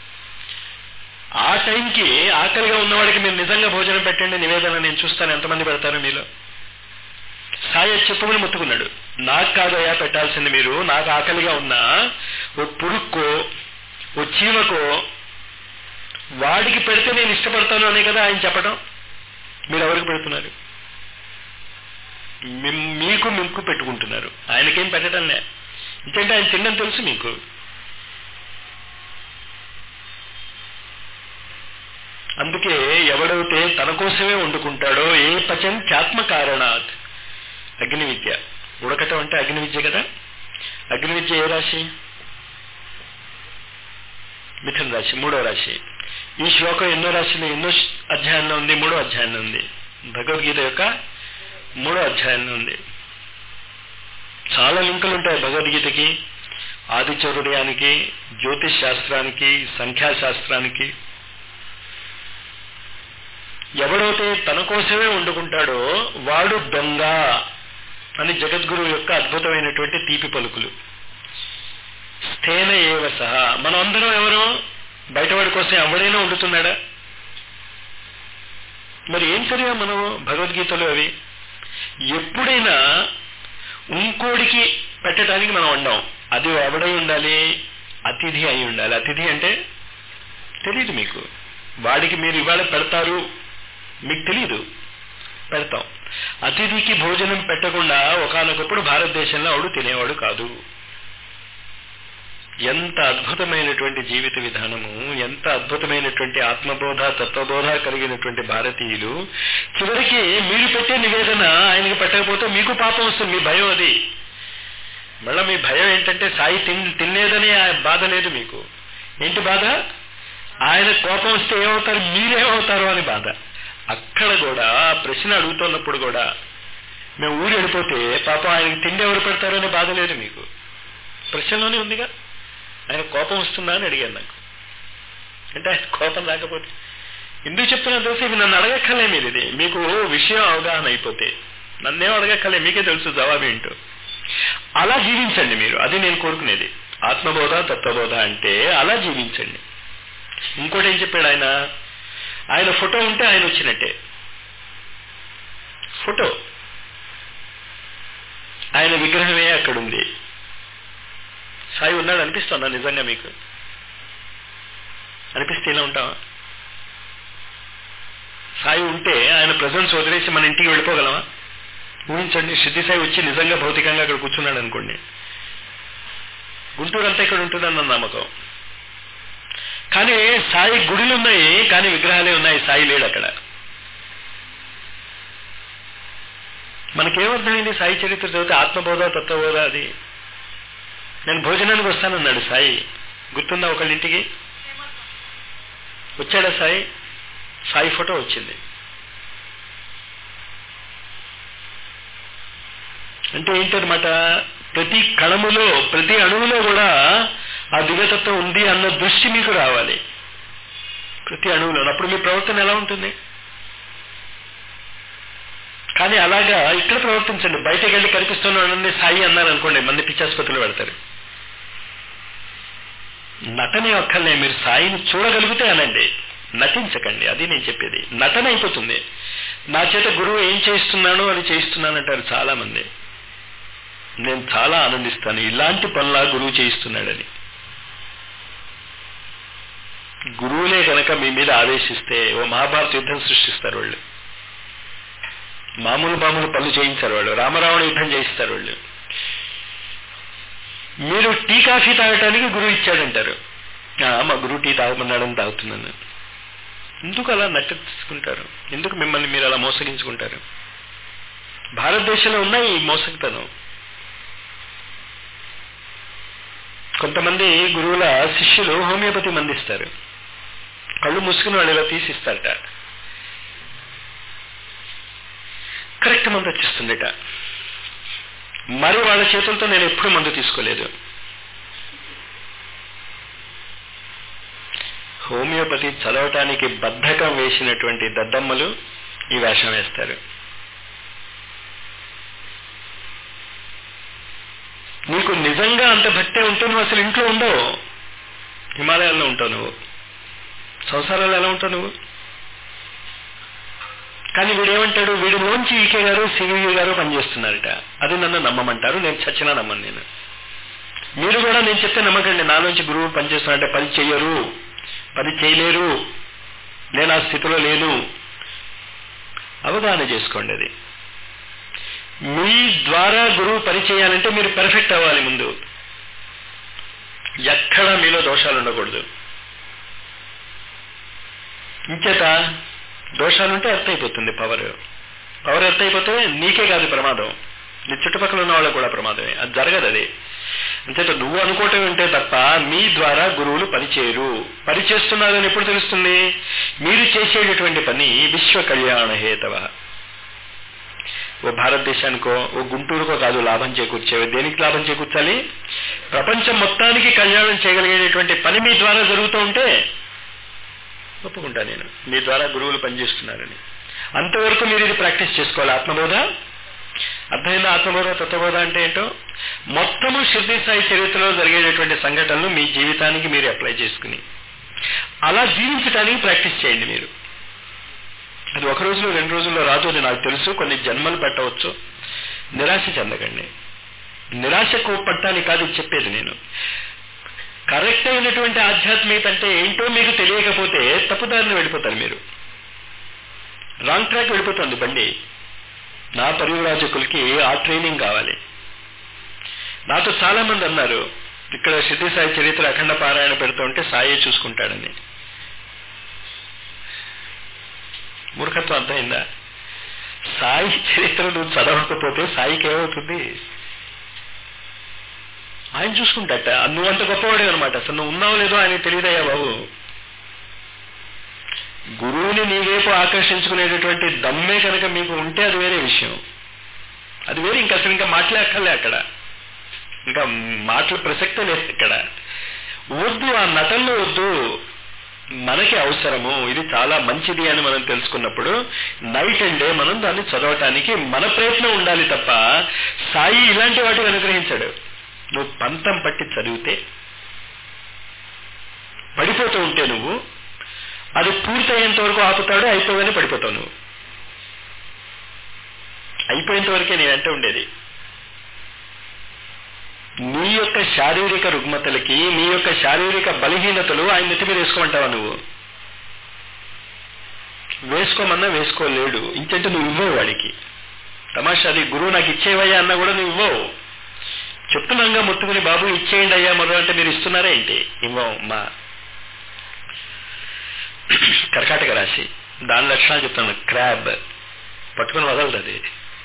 ఆ టైంకి ఆకలిగా ఉన్నవాడికి మీరు నిజంగా భోజనం పెట్టండి నివేదన నేను చూస్తాను ఎంతమంది పెడతారు మీలో సాయి అది చెప్పుకుని ముట్టుకున్నాడు నాకు కాదయా పెట్టాల్సింది మీరు నాకు ఆకలిగా ఉన్నా ఓ పురుక్కో ఓ చీమకో వాడికి పెడితే నేను ఇష్టపడతాను అనే కదా ఆయన చెప్పడం మీరు ఎవరికి పెడుతున్నారు మిమ్- మీకు మింకు పెట్టుకుంటున్నారు ఆయనకేం పెట్టడం లే ఎందుకంటే ఆయన తినడం తెలుసు మీకు అందుకే ఎవడైతే తన కోసమే వండుకుంటాడో ఏ పచన్ త్యాత్మ కారణాత్ అగ్ని విద్య ఉడకటం అంటే అగ్ని విద్య కదా అగ్ని విద్య ఏ రాశి మిథున రాశి మూడో రాశి ఈ శ్లోకం ఎన్నో రాశిలో ఎన్నో శ్- అధ్యాయంలో ఉంది మూడో అధ్యాయంలో ఉంది భగవద్గీత యొక్క మూడో అధ్యాయంలో ఉంది చాలా లింకులు ఉంటాయి భగవద్గీతకి ఆదిత్య హృదయానికి జ్యోతిష్ శాస్త్రానికి సంఖ్యాశాస్త్రానికి ఎవడైతే తన కోసమే వండుకుంటాడో వాడు దొంగ అని జగద్గురువు యొక్క అద్భుతమైనటువంటి తీపి పలుకులు స్థేన ఏవ సహా మనం అందరం ఎవరు బయటవాడి కోసం ఎవడైనా వండుతున్నాడా మరి ఏం చదివా మనం భగవద్గీతలో అవి ఎప్పుడైనా ఇంకోడికి పెట్టడానికి మనం వండాం అది ఎవడై ఉండాలి అతిథి అయి ఉండాలి అతిథి అంటే తెలియదు మీకు వాడికి మీరు ఇవాళ పెడతారు మీకు తెలియదు పెడతాం అతిథికి భోజనం పెట్టకుండా ఒకనొకప్పుడు భారతదేశంలో ఆవిడ తినేవాడు కాదు ఎంత అద్భుతమైనటువంటి జీవిత విధానము ఎంత అద్భుతమైనటువంటి ఆత్మబోధ తత్వబోధ కలిగినటువంటి భారతీయులు చివరికి మీరు పెట్టే నివేదన ఆయనకి పెట్టకపోతే మీకు పాపం వస్తుంది మీ భయం అది మళ్ళీ మీ భయం ఏంటంటే సాయి తిన్ తినలేదని ఆ బాధ లేదు మీకు ఏంటి బాధ ఆయన కోపం వస్తే ఏమవుతారు మీరేమవుతారు అని బాధ అక్కడ కూడా ఆ ప్రశ్న అడుగుతున్నప్పుడు కూడా మేము ఊరు వెళ్ళిపోతే పాపం ఆయనకి తిండి ఎవరు పెడతారు అనే బాధ లేదు మీకు ప్రశ్నలోనే ఉందిగా ఆయన కోపం వస్తుందా అని అడిగాను నాకు అంటే ఆయన కోపం రాకపోతే ఎందుకు చెప్తున్నా తెలిసి ఇవి నన్ను అడగక్కలే మీరు ఇది మీకు విషయం అవగాహన అయిపోతే నన్నేం అడగక్కలే మీకే తెలుసు జవాబు ఏంటో అలా జీవించండి మీరు అది నేను కోరుకునేది ఆత్మబోధ తత్వబోధ అంటే అలా జీవించండి ఇంకోటి ఏం చెప్పాడు ఆయన ఆయన ఫోటో ఉంటే ఆయన వచ్చినట్టే ఫోటో ఆయన విగ్రహమే అక్కడ ఉంది సాయి ఉన్నాడు అనిపిస్తుందా నిజంగా మీకు అనిపిస్తే ఇలా ఉంటావా సాయి ఉంటే ఆయన ప్రజెన్స్ వదిలేసి మన ఇంటికి వెళ్ళిపోగలమా ఊహించండి సిద్ధి సాయి వచ్చి నిజంగా భౌతికంగా అక్కడ కూర్చున్నాడు అనుకోండి గుంటూరు అంతా ఇక్కడ ఉంటుందన్న నమ్మకం కానీ సాయి గుడులు ఉన్నాయి కానీ విగ్రహాలే ఉన్నాయి సాయి లేడు అక్కడ మనకేమర్థమైంది సాయి చరిత్ర చదివితే ఆత్మబోధ తత్వబోధ అది నేను భోజనానికి వస్తానన్నాడు సాయి గుర్తుందా ఒకళ్ళింటికి వచ్చాడా సాయి సాయి ఫోటో వచ్చింది అంటే ఏంటనమాట ప్రతి కణములో ప్రతి అణువులో కూడా ఆ దివ్యతత్వం ఉంది అన్న దృష్టి మీకు రావాలి ప్రతి అణువులో అప్పుడు మీ ప్రవర్తన ఎలా ఉంటుంది కానీ అలాగా ఇక్కడ ప్రవర్తించండి బయటకు వెళ్ళి కనిపిస్తున్నాడని సాయి అన్నారు అనుకోండి మంది పిచ్చాసుపత్రులు పెడతారు నటనే ఒక్కలే మీరు సాయిని చూడగలిగితే అనండి నటించకండి అది నేను చెప్పేది నటన అయిపోతుంది నా చేత గురువు ఏం చేయిస్తున్నానో అది చేయిస్తున్నానంటారు చాలా మంది నేను చాలా ఆనందిస్తాను ఇలాంటి పనులా గురువు చేయిస్తున్నాడని గురువులే కనుక మీ మీద ఆదేశిస్తే ఓ మహాభారత యుద్ధం సృష్టిస్తారు వాళ్ళు మామూలు మామూలు పనులు చేయించారు వాళ్ళు రామరావణ యుద్ధం చేయిస్తారు వాళ్ళు మీరు టీ కాఫీ తాగటానికి గురువు ఇచ్చాడంటారు "ఆ, మా గురువు టీ తాగమన్నాడని తాగుతున్నాను ఎందుకు అలా నటించుకుంటారు ఎందుకు మిమ్మల్ని మీరు అలా మోసగించుకుంటారు భారతదేశంలో ఉన్న ఈ మోసగితనం కొంతమంది గురువుల శిష్యులు హోమియోపతి మందిస్తారు కళ్ళు మూసుకుని వాళ్ళు ఇలా తీసిస్తారట కరెక్ట్ మందు వచ్చేస్తుందట మరి వాళ్ళ చేతులతో నేను ఎప్పుడు మందు తీసుకోలేదు హోమియోపతి చదవటానికి బద్ధకం వేసినటువంటి దద్దమ్మలు ఈ వేషం వేస్తారు నీకు నిజంగా అంత భక్తే ఉంటే నువ్వు అసలు ఇంట్లో ఉండవు హిమాలయాల్లో ఉంటావు నువ్వు సంసారాలు ఎలా ఉంటావు నువ్వు కానీ వీడేమంటాడు వీడిలోంచి ఈకే గారు సివి గారు పనిచేస్తున్నారట అది నన్ను నమ్మమంటారు నేను చచ్చినా నమ్మను నేను మీరు కూడా నేను చెప్తే నమ్మకండి నాలోంచి గురువు పనిచేస్తున్నారంటే పని చెయ్యరు పని చేయలేరు నేను ఆ స్థితిలో లేను అవగాహన చేసుకోండి అది మీ ద్వారా గురువు పని చేయాలంటే మీరు పెర్ఫెక్ట్ అవ్వాలి ముందు ఎక్కడా మీలో దోషాలు ఉండకూడదు ఇంచేత దోషాలుంటే ఎర్త్ అయిపోతుంది పవర్ పవర్ ఎర్త్ అయిపోతే నీకే కాదు ప్రమాదం నీ చుట్టుపక్కల ఉన్న వాళ్ళకు కూడా ప్రమాదమే అది జరగదు అది అంచేత నువ్వు అనుకోవటం ఉంటే తప్ప మీ ద్వారా గురువులు పనిచేయరు పని చేస్తున్నారని ఎప్పుడు తెలుస్తుంది మీరు చేసేటటువంటి పని విశ్వ కళ్యాణ హేతవ ఓ భారతదేశానికో ఓ గుంటూరుకో కాదు లాభం చేకూర్చేవి దేనికి లాభం చేకూర్చాలి ప్రపంచం మొత్తానికి కళ్యాణం చేయగలిగేటటువంటి పని మీ ద్వారా జరుగుతూ ఉంటే ఒప్పుకుంటా నేను మీ ద్వారా గురువులు పనిచేస్తున్నారని అంతవరకు మీరు ఇది ప్రాక్టీస్ చేసుకోవాలి ఆత్మబోధ అర్థమైందా ఆత్మబోధ తత్వబోధ అంటే ఏంటో మొత్తము శృతి సాయి చరిత్రలో జరిగేటటువంటి సంఘటనలు మీ జీవితానికి మీరు అప్లై చేసుకుని అలా జీవించడానికి ప్రాక్టీస్ చేయండి మీరు అది ఒక రోజులో రెండు రోజుల్లో రాదు అని నాకు తెలుసు కొన్ని జన్మలు పెట్టవచ్చు నిరాశ చెందకండి నిరాశకు పట్టాలి కాదు ఇది చెప్పేది నేను కరెక్ట్ అయినటువంటి ఆధ్యాత్మికత అంటే ఏంటో మీకు తెలియకపోతే తప్పుదారిని వెళ్ళిపోతారు మీరు రాంగ్ ట్రాక్ వెళ్ళిపోతుంది బండి నా పరివరాజకులకి ఆ ట్రైనింగ్ కావాలి నాతో చాలా మంది అన్నారు ఇక్కడ సిద్ధి సాయి చరిత్ర అఖండ పారాయణ పెడుతూ ఉంటే సాయే చూసుకుంటాడని మూర్ఖత్వం అర్థమైందా సాయి చరిత్ర నువ్వు చదవకపోతే సాయికి ఏమవుతుంది ఆయన చూసుకుంటాట నువ్వు అంత గొప్పవాడే అనమాట అసలు నువ్వు ఉన్నావు లేదో ఆయన తెలియదయ్యా బాబు గురువుని నీ వైపు ఆకర్షించుకునేటటువంటి దమ్మే కనుక మీకు ఉంటే అది వేరే విషయం అది వేరే ఇంకా అసలు ఇంకా మాట్లాడక్కర్లే అక్కడ ఇంకా మాటల ప్రసక్తే లేదు ఇక్కడ వద్దు ఆ నటనలో వద్దు మనకి అవసరము ఇది చాలా మంచిది అని మనం తెలుసుకున్నప్పుడు నైట్ అండ్ డే మనం దాన్ని చదవటానికి మన ప్రయత్నం ఉండాలి తప్ప సాయి ఇలాంటి వాటికి అనుగ్రహించాడు నువ్వు పంతం పట్టి చదివితే పడిపోతూ ఉంటే నువ్వు అది పూర్తయ్యేంత వరకు ఆపుతాడు అయిపోగానే పడిపోతావు నువ్వు అయిపోయేంత వరకే నేనంటే ఉండేది నీ యొక్క శారీరక రుగ్మతలకి నీ యొక్క శారీరక బలహీనతలు ఆయన నెత్తి మీద వేసుకోమంటావా నువ్వు వేసుకోమన్నా వేసుకోలేడు ఇంకంటే నువ్వు ఇవ్వవు వాడికి తమాషా అది గురువు నాకు ఇచ్చేవయ్యా అన్నా కూడా నువ్వు ఇవ్వవు చెప్తున్నాగా ముట్టుకుని బాబు ఇచ్చేయండి అయ్యా మొదలు అంటే మీరు ఇస్తున్నారా ఏంటి ఇవ్వం మా కర్కాటక రాశి దాని లక్షణాలు చెప్తాను క్రాబ్ పట్టుకుని వదలదు అది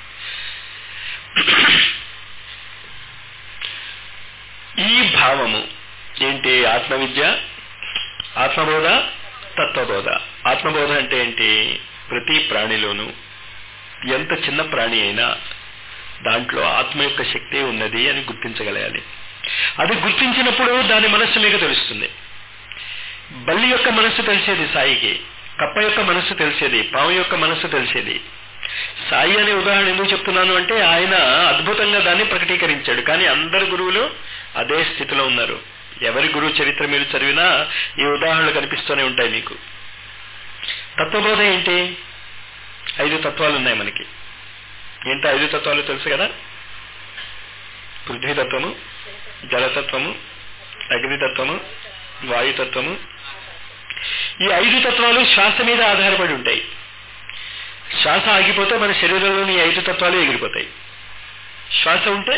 ఈ భావము ఏంటి ఆత్మవిద్య ఆత్మబోధ తత్వబోధ ఆత్మబోధ అంటే ఏంటి ప్రతి ప్రాణిలోనూ ఎంత చిన్న ప్రాణి అయినా దాంట్లో ఆత్మ యొక్క శక్తి ఉన్నది అని గుర్తించగలగాలి అది గుర్తించినప్పుడు దాని మనస్సు మీకు తెలుస్తుంది బల్లి యొక్క మనస్సు తెలిసేది సాయికి కప్ప యొక్క మనస్సు తెలిసేది పాము యొక్క మనస్సు తెలిసేది సాయి అనే ఉదాహరణ ఎందుకు చెప్తున్నాను అంటే ఆయన అద్భుతంగా దాన్ని ప్రకటీకరించాడు కానీ అందరు గురువులు అదే స్థితిలో ఉన్నారు ఎవరి గురువు చరిత్ర మీరు చదివినా ఈ ఉదాహరణలు కనిపిస్తూనే ఉంటాయి మీకు తత్వబోధ ఏంటి ఐదు తత్వాలు ఉన్నాయి మనకి ఏంటి ఐదు తత్వాలు తెలుసు కదా పృథ్వీతత్వము జలతత్వము అగ్నితత్వము వాయుతత్వము ఈ ఐదు తత్వాలు శ్వాస మీద ఆధారపడి ఉంటాయి శ్వాస ఆగిపోతే మన శరీరంలోని ఐదు తత్వాలు ఎగిరిపోతాయి శ్వాస ఉంటే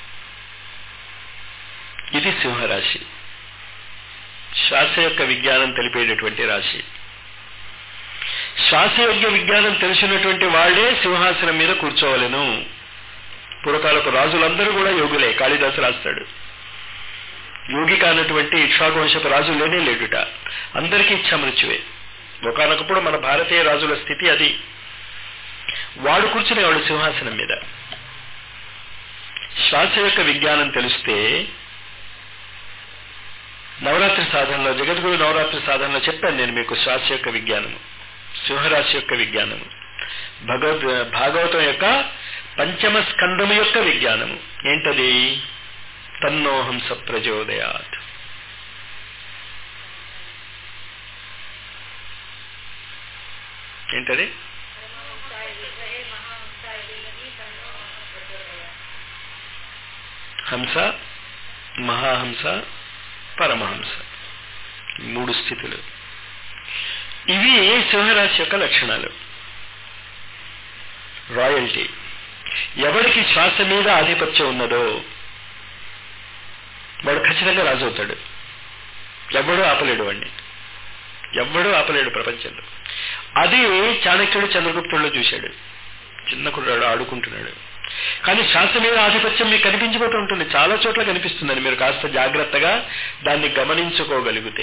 ఇది సింహరాశి శ్వాస యొక్క విజ్ఞానం తెలిపేటటువంటి రాశి శ్వాస యొక్క విజ్ఞానం తెలిసినటువంటి వాళ్లే సింహాసనం మీద కూర్చోవలను పూర్వకాలపు రాజులందరూ కూడా యోగులే కాళిదాసు రాస్తాడు యోగి కానటువంటి ఇక్ష్వాకువంశపు రాజు లేనే లేడుట అందరికీ ఇచ్చా మృత్యువే ఒకనొకప్పుడు మన భారతీయ రాజుల స్థితి అది వాడు కూర్చునేవాడు సింహాసనం మీద శ్వాస యొక్క విజ్ఞానం తెలిస్తే నవరాత్రి సాధనలో జగద్గురు నవరాత్రి సాధనలో చెప్పాను నేను మీకు శ్వాస యొక్క విజ్ఞానము సింహరాశి యొక్క విజ్ఞానము భగవద్ భాగవతం యొక్క పంచమ స్కందము యొక్క విజ్ఞానము ఏంటది తన్నో హంస ప్రచోదయాత్ ఏంటది హంస మహాహంస పరమహంస మూడు స్థితులు ఇవి సింహరాశి యొక్క లక్షణాలు రాయల్టీ ఎవరికి శ్వాస మీద ఆధిపత్యం ఉన్నదో వాడు ఖచ్చితంగా రాజు అవుతాడు ఎవడూ ఆపలేడు వాడిని ఎవ్వడూ ఆపలేడు ప్రపంచంలో అది చాణక్యుడు చంద్రగుప్తుల్లో చూశాడు చిన్న కుర్రాడు ఆడుకుంటున్నాడు కానీ శ్వాస మీద ఆధిపత్యం మీకు కనిపించిపోతూ ఉంటుంది చాలా చోట్ల కనిపిస్తుందని మీరు కాస్త జాగ్రత్తగా దాన్ని గమనించుకోగలిగితే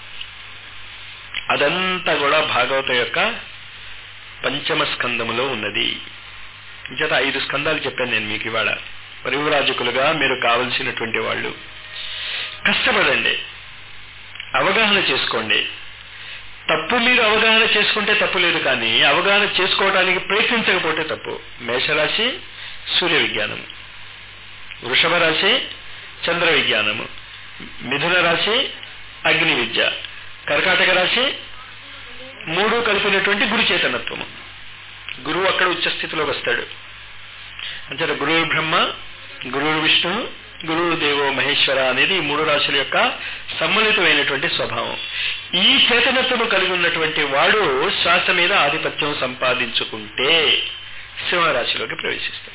అదంతా కూడా భాగవత యొక్క పంచమ స్కందములో ఉన్నది చేత ఐదు స్కందాలు చెప్పాను నేను మీకు ఇవాళ పరివరాజకులుగా మీరు కావలసినటువంటి వాళ్ళు కష్టపడండి అవగాహన చేసుకోండి తప్పు మీరు అవగాహన చేసుకుంటే తప్పు లేదు కానీ అవగాహన చేసుకోవడానికి ప్రయత్నించకపోతే తప్పు మేషరాశి సూర్య విజ్ఞానము వృషభ రాశి చంద్ర విజ్ఞానము మిథున రాశి అగ్ని విద్య కర్కాటక రాశి మూడు కలిపినటువంటి గురు చేతనత్వము గురువు అక్కడ ఉచ్చస్థితిలోకి వస్తాడు అంటే గురువు బ్రహ్మ గురువు విష్ణు గురువు దేవో మహేశ్వర అనేది ఈ మూడు రాశుల యొక్క సమ్మిళితమైనటువంటి స్వభావం ఈ చేతనత్వము కలిగి ఉన్నటువంటి వాడు శ్వాస మీద ఆధిపత్యం సంపాదించుకుంటే సింహరాశిలోకి ప్రవేశిస్తాడు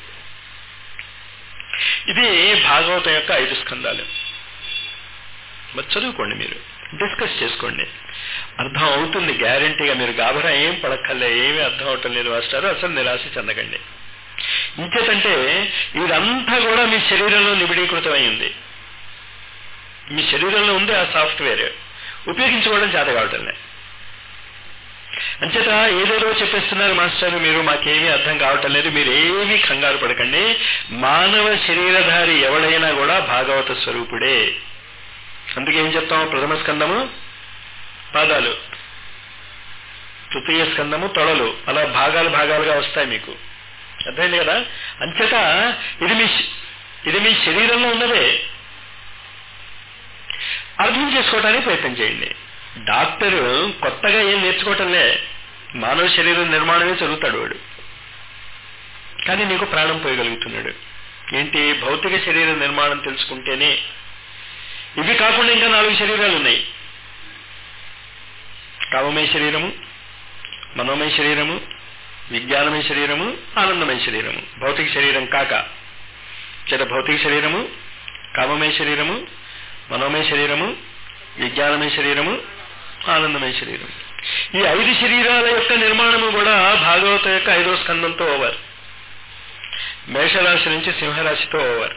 ఇది భాగవతం యొక్క ఐదు స్కందాలు మరి చదువుకోండి మీరు డిస్కస్ చేసుకోండి అర్థం అవుతుంది గ్యారంటీగా మీరు గాబరా ఏం పడక్కర్లే ఏమీ అర్థం అవటం లేదు మాస్టారు అసలు నిరాశ చెందకండి ఇంకేతంటే ఇదంతా కూడా మీ శరీరంలో నిబిడీకృతమై ఉంది మీ శరీరంలో ఉంది ఆ సాఫ్ట్వేర్ ఉపయోగించుకోవడం చేత కావటంలే అంచేత ఏదేదో చెప్పేస్తున్నారు మాస్టర్ మీరు మాకేమీ అర్థం కావటం లేదు మీరు ఏమీ కంగారు పడకండి మానవ శరీరధారి ఎవడైనా కూడా భాగవత స్వరూపుడే అందుకే ఏం చెప్తాము ప్రథమ స్కందము పాదాలు తృతీయ స్కందము తొడలు అలా భాగాలు భాగాలుగా వస్తాయి మీకు అర్థమైంది కదా అంచేత ఇది మీ ఇది మీ శరీరంలో ఉన్నదే అర్థం చేసుకోవడానికి ప్రయత్నం చేయండి డాక్టర్ కొత్తగా ఏం నేర్చుకోవటంలే మానవ శరీరం నిర్మాణమే చదువుతాడు వాడు కానీ నీకు ప్రాణం పోయగలుగుతున్నాడు ఏంటి భౌతిక శరీర నిర్మాణం తెలుసుకుంటేనే ఇవి కాకుండా ఇంకా నాలుగు శరీరాలు ఉన్నాయి కామమయ శరీరము మనోమయ శరీరము విజ్ఞానమయ శరీరము ఆనందమయ శరీరము భౌతిక శరీరం కాక చేత భౌతిక శరీరము కామమయ శరీరము మనోమయ శరీరము విజ్ఞానమయ శరీరము ఆనందమయ శరీరం ఈ ఐదు శరీరాల యొక్క నిర్మాణము కూడా భాగవత యొక్క ఐదో స్కందంతో ఓవర్ మేషరాశి నుంచి సింహరాశితో ఓవర్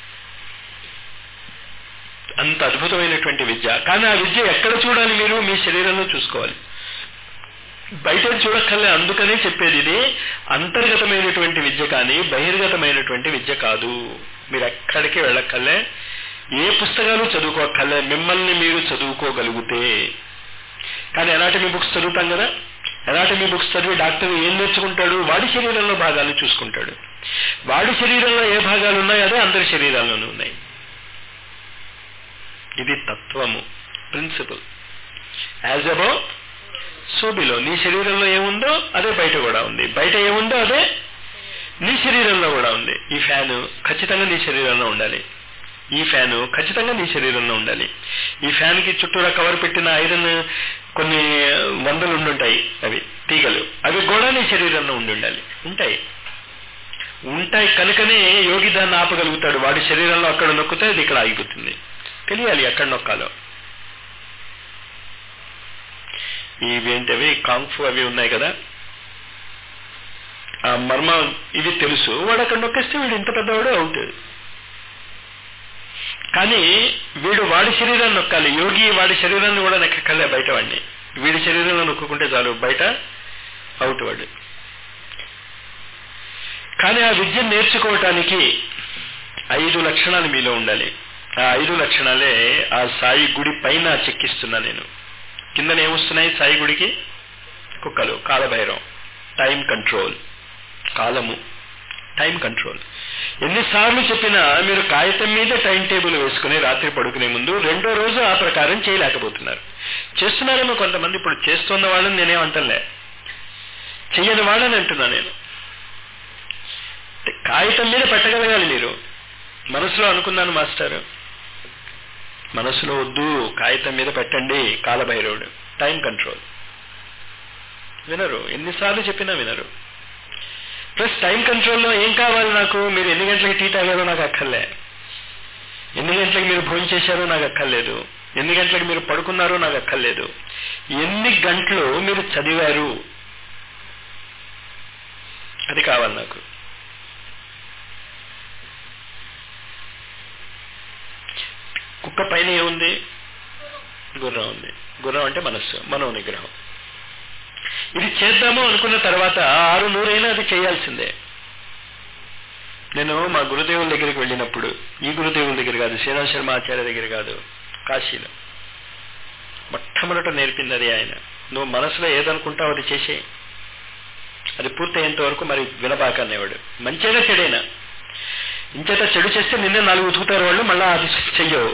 అంత అద్భుతమైనటువంటి విద్య కానీ ఆ విద్య ఎక్కడ చూడాలి మీరు మీ శరీరంలో చూసుకోవాలి బయట చూడక్కర్లే అందుకనే చెప్పేది ఇది అంతర్గతమైనటువంటి విద్య కానీ బహిర్గతమైనటువంటి విద్య కాదు మీరు ఎక్కడికి వెళ్ళక్కర్లే ఏ పుస్తకాలు చదువుకోక్కర్లే మిమ్మల్ని మీరు చదువుకోగలిగితే కానీ ఎనాటమీ బుక్స్ చదువుతాం కదా ఎనాటమీ బుక్స్ చదివి డాక్టర్ ఏం నేర్చుకుంటాడు వాడి శరీరంలో భాగాలు చూసుకుంటాడు వాడి శరీరంలో ఏ భాగాలు ఉన్నాయో అదే అందరి శరీరాల్లోనూ ఉన్నాయి ఇది తత్వము principle as above so below నీ శరీరంలో ఏముందో అదే బయట కూడా ఉంది బయట ఏముందో అదే నీ శరీరంలో కూడా ఉంది ఈ ఫ్యాను ఖచ్చితంగా నీ శరీరంలో ఉండాలి ఈ ఫ్యాను ఖచ్చితంగా నీ శరీరంలో ఉండాలి ఈ ఫ్యాన్కి చుట్టూరా కవర్ పెట్టిన ఐరన్ కొన్ని వందలు ఉండుంటాయి అవి తీగలు అవి కూడా నీ శరీరంలో ఉండి ఉండాలి ఉంటాయి ఉంటాయి కనుకనే యోగి దాన్ని ఆపగలుగుతాడు వాడి శరీరంలో అక్కడ నొక్కితే అది ఇక్కడ ఆగిపోతుంది తెలియాలి ఎక్కడ నొక్కాలో ఇవేంటవి కాంఫు అవి ఉన్నాయి కదా ఆ మర్మ ఇవి తెలుసు వాడు అక్కడ నొక్కేస్తే వీడు ఇంత పెద్దవాడు అవుట్ కానీ వీడు వాడి శరీరాన్ని నొక్కాలి యోగి వాడి శరీరాన్ని కూడా నెక్కలే బయట వాడిని వీడి శరీరంలో నొక్కుంటే చాలు బయట అవుట్ వాడు కానీ ఆ విద్య నేర్చుకోవటానికి ఐదు లక్షణాలు మీలో ఉండాలి ఆ ఐదు లక్షణాలే ఆ సాయి గుడి పైన చెక్కిస్తున్నా నేను కిందన ఏమొస్తున్నాయి సాయి గుడికి కుక్కలు కాలభైరం టైం కంట్రోల్ కాలము టైం కంట్రోల్ ఎన్నిసార్లు చెప్పినా మీరు కాగితం మీద టైం టేబుల్ వేసుకుని రాత్రి పడుకునే ముందు రెండో రోజు ఆ ప్రకారం చేయలేకపోతున్నారు చేస్తున్నారేమో కొంతమంది ఇప్పుడు చేస్తున్న వాళ్ళని నేనేం అంటలే చెయ్యని వాళ్ళని అంటున్నా నేను కాగితం మీద పెట్టగలగాలి మీరు మనసులో అనుకున్నాను మాస్టర్ మనసులో వద్దు కాగితం మీద పెట్టండి కాలభైరవుడు టైం కంట్రోల్ వినరు ఎన్నిసార్లు చెప్పినా వినరు ప్లస్ టైం కంట్రోల్లో ఏం కావాలి నాకు మీరు ఎన్ని గంటలకి టీ తాగారో నాకు అక్కర్లే ఎన్ని గంటలకు మీరు భోజనం చేశారో నాకు అక్కర్లేదు ఎన్ని గంటలకు మీరు పడుకున్నారో నాకు అక్కర్లేదు ఎన్ని గంటలు మీరు చదివారు అది కావాలి నాకు కుక్క పైన ఏముంది గుర్రం ఉంది గుర్రం అంటే మనస్సు మనో నిగ్రహం ఇది చేద్దాము అనుకున్న తర్వాత ఆరు నూరైనా అది చేయాల్సిందే నేను మా గురుదేవుల దగ్గరికి వెళ్ళినప్పుడు ఈ గురుదేవుల దగ్గర కాదు శ్రీరామ్ శర్మ ఆచార్య దగ్గర కాదు కాశీలో మొట్టమొదట నేర్పింది అది ఆయన నువ్వు మనసులో ఏదనుకుంటావు అది చేసే అది పూర్తయ్యేంత వరకు మరి వినబాక అనేవాడు మంచిగా చెడైనా ఇంచేత చెడు చేస్తే నిన్నే నాలుగు ఉతుకుతారు వాళ్ళు మళ్ళా అది చెయ్యవు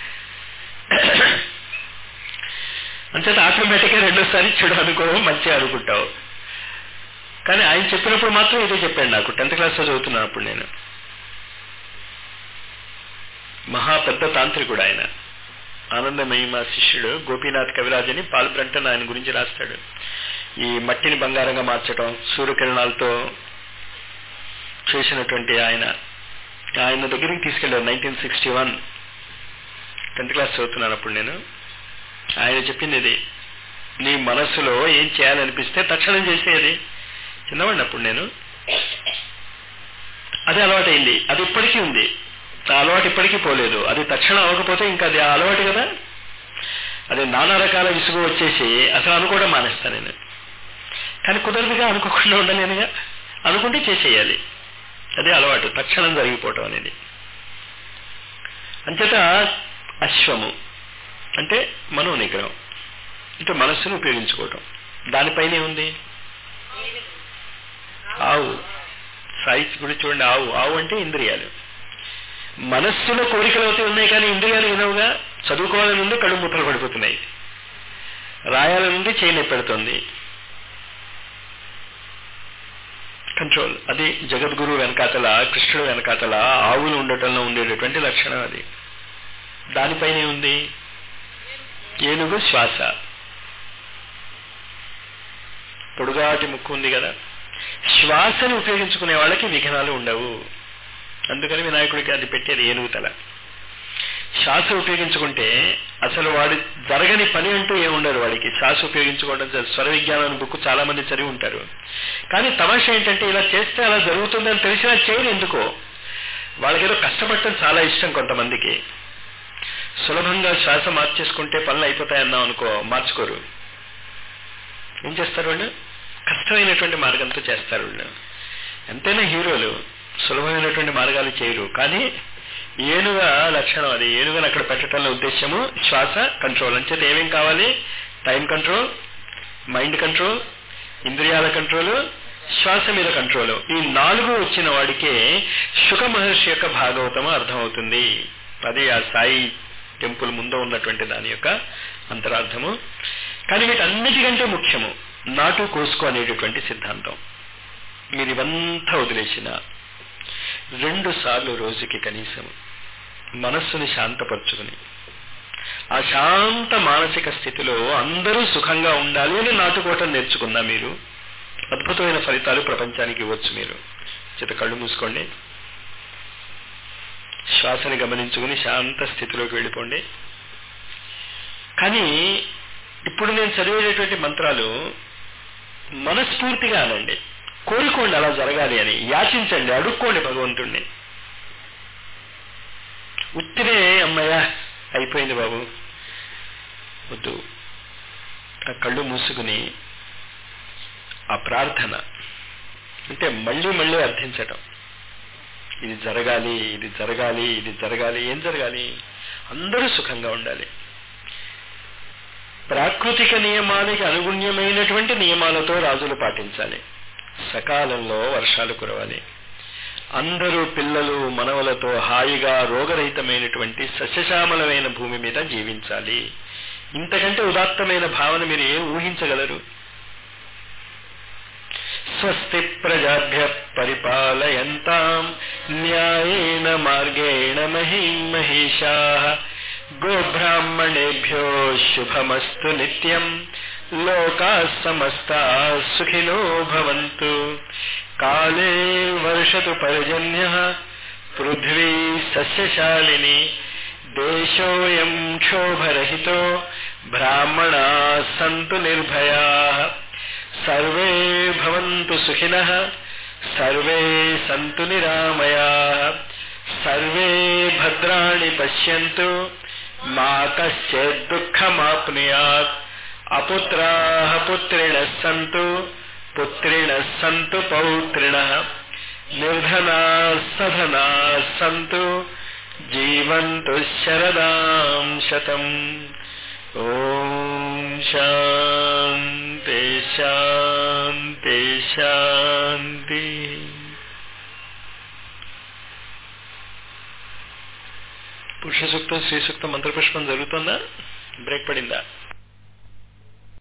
అంచేత ఆటోమేటిక్గా రెండోసారి చెడు అనుకోవడం మంచిగా అనుకుంటావు కానీ ఆయన చెప్పినప్పుడు మాత్రం ఇదే చెప్పాడు నాకు టెన్త్ క్లాస్లో చదువుతున్నాను అప్పుడు నేను మహా పెద్ద తాంత్రికుడు ఆయన ఆనందమయి మా శిష్యుడు గోపీనాథ్ కవిరాజ్ అని పాల్ బ్రంటన్ ఆయన గురించి రాస్తాడు ఈ మట్టిని బంగారంగా మార్చడం సూర్యకిరణాలతో చేసినటువంటి ఆయన ఆయన దగ్గరికి తీసుకెళ్ళారు nineteen sixty one tenth class చదువుతున్నాను అప్పుడు నేను ఆయన చెప్పింది ఇది నీ మనస్సులో ఏం చేయాలనిపిస్తే తక్షణం చేసేది చిన్నవాడిని అప్పుడు నేను అది అలవాటైంది అది ఇప్పటికీ ఉంది ఆ అలవాటు ఇప్పటికీ పోలేదు అది తక్షణం అవ్వకపోతే ఇంకా అది అలవాటు కదా అది నానా రకాల విసుగు వచ్చేసి అసలు అనుకోవడం మానేస్తాను నేను కానీ కుదరదుగా అనుకోకుండా ఉండలేనుగా అనుకుంటే చేసేయాలి అదే అలవాటు తక్షణం జరిగిపోవటం అనేది అంచేత అశ్వము అంటే మనో నిగ్రహం అంటే మనస్సును ఉపయోగించుకోవటం దానిపైనే ఉంది ఆవు సాయిస్ గురించి చూడండి ఆవు ఆవు అంటే ఇంద్రియాలు మనస్సులో కోరికలు అవుతాయి ఉన్నాయి కానీ ఇంద్రియాలు వినవుగా చదువుకోవాలని ఉంది కళ్ళు ముట్టలు పడిపోతున్నాయి రాయాలని ఉంది చేయి పెడుతుంది కంట్రోల్ అది జగద్గురు వెనకాతల కృష్ణుడు వెనకాతల ఆవులు ఉండటంలో ఉండేటటువంటి లక్షణం అది దానిపైనే ఉంది ఏనుగు శ్వాస పొడుగాటి ముక్కు ఉంది కదా శ్వాసను ఉపయోగించుకునే వాళ్ళకి విఘ్నాలు ఉండవు అందుకని వినాయకుడికి అది పెట్టేది ఏనుగు తల శ్వాస ఉపయోగించుకుంటే అసలు వాడి జరగని పని అంటూ ఏముండదు వాడికి శ్వాస ఉపయోగించుకోవడం స్వర విజ్ఞానం బుక్ చాలా మంది చదివి ఉంటారు కానీ తమాషా ఏంటంటే ఇలా చేస్తే అలా జరుగుతుందని తెలిసినా చేయరు ఎందుకో వాళ్ళకేదో కష్టపడటం చాలా ఇష్టం కొంతమందికి సులభంగా శ్వాస మార్చేసుకుంటే పనులు అయిపోతాయన్నాం అనుకో మార్చుకోరు ఏం చేస్తారు వాళ్ళు కష్టమైనటువంటి మార్గంతో చేస్తారు వాళ్ళు ఎంతైనా హీరోలు సులభమైనటువంటి మార్గాలు చేయరు కానీ ఏనుగా లక్షణం అది ఏనుగను అక్కడ పెట్టడంలో ఉద్దేశము శ్వాస కంట్రోల్ అంచేది ఏమేం కావాలి టైం కంట్రోల్ మైండ్ కంట్రోల్ ఇంద్రియాల కంట్రోల్ శ్వాస మీద కంట్రోల్ ఈ నాలుగు వచ్చిన వాడికే శుక మహర్షి యొక్క భాగవతము అర్థమవుతుంది అది ఆ సాయి టెంపుల్ ముందు ఉన్నటువంటి దాని యొక్క అంతరార్థము కానీ వీటన్నిటికంటే ముఖ్యము నాటు కోసుకో అనేటటువంటి సిద్ధాంతం మీరు ఇవంతా వదిలేసిన రెండు సార్లు రోజుకి కనీసం మనస్సుని శాంతపరుచుకుని ఆ శాంత మానసిక స్థితిలో అందరూ సుఖంగా ఉండాలి అని నాటుకోవటం నేర్చుకున్నా మీరు అద్భుతమైన ఫలితాలు ప్రపంచానికి ఇవ్వచ్చు మీరు చేత కళ్ళు మూసుకోండి శ్వాసని గమనించుకుని శాంత స్థితిలోకి వెళ్ళిపోండి కానీ ఇప్పుడు నేను చదివేటటువంటి మంత్రాలు మనస్ఫూర్తిగా అనండి కోరుకోండి అలా జరగాలి అని యాచించండి అడుక్కోండి భగవంతుణ్ణి ఉత్తినే అమ్మయ్య అయిపోయింది బాబు వద్దు ఆ కళ్ళు మూసుకుని ఆ ప్రార్థన అంటే మళ్ళీ మళ్ళీ అర్థించటం ఇది జరగాలి ఇది జరగాలి ఇది జరగాలి ఏం జరగాలి అందరూ సుఖంగా ఉండాలి ప్రాకృతిక నియమానికి అనుగుణ్యమైనటువంటి నియమాలతో రాజులు పాటించాలి సకాలంలో వర్షాలు కురవాలి అందరూ పిల్లలు మనవలతో హాయిగా రోగరహితమైనటువంటి సస్యశ్యామలమైన భూమి మీద జీవించాలి ఇంతకంటే ఉదాత్తమైన భావన మీరు ఏం ఊహించగలరు స్వస్తి ప్రజాభ్య పరిపాలయంతాం న్యాయేన మార్గేణ మహీం మహిషా గోబ్రాహ్మణేభ్యో శుభమస్తు నిత్యం లోకా సమస్తా సుఖినో భవంతు కాలే వర్షతు పర్జన్య పృథ్వీ సస్యశాలిని దేశోయం క్షోభరహితో బ్రాహ్మణా సంతు నిర్భయా సర్వే భవంతు సుఖినః సర్వే సంతు నిరామయా సర్వే భద్రాణి పశ్యంతు మా కశ్చిత్ దుఃఖమాప్నుయాత్ అపుత్రాः పుత్రిణः సంతు పుత్రిణः సంతు పౌత్రిణः నిర్ధనాः సధనాः సంతు జీవంతు శరదాం శతం ఓం శాంతి శాంతి శాంతి పురుష సూక్తం శ్రీ సూక్తం మంత్రపుష్పం జరుగుతుందా బ్రేక్ పడిందా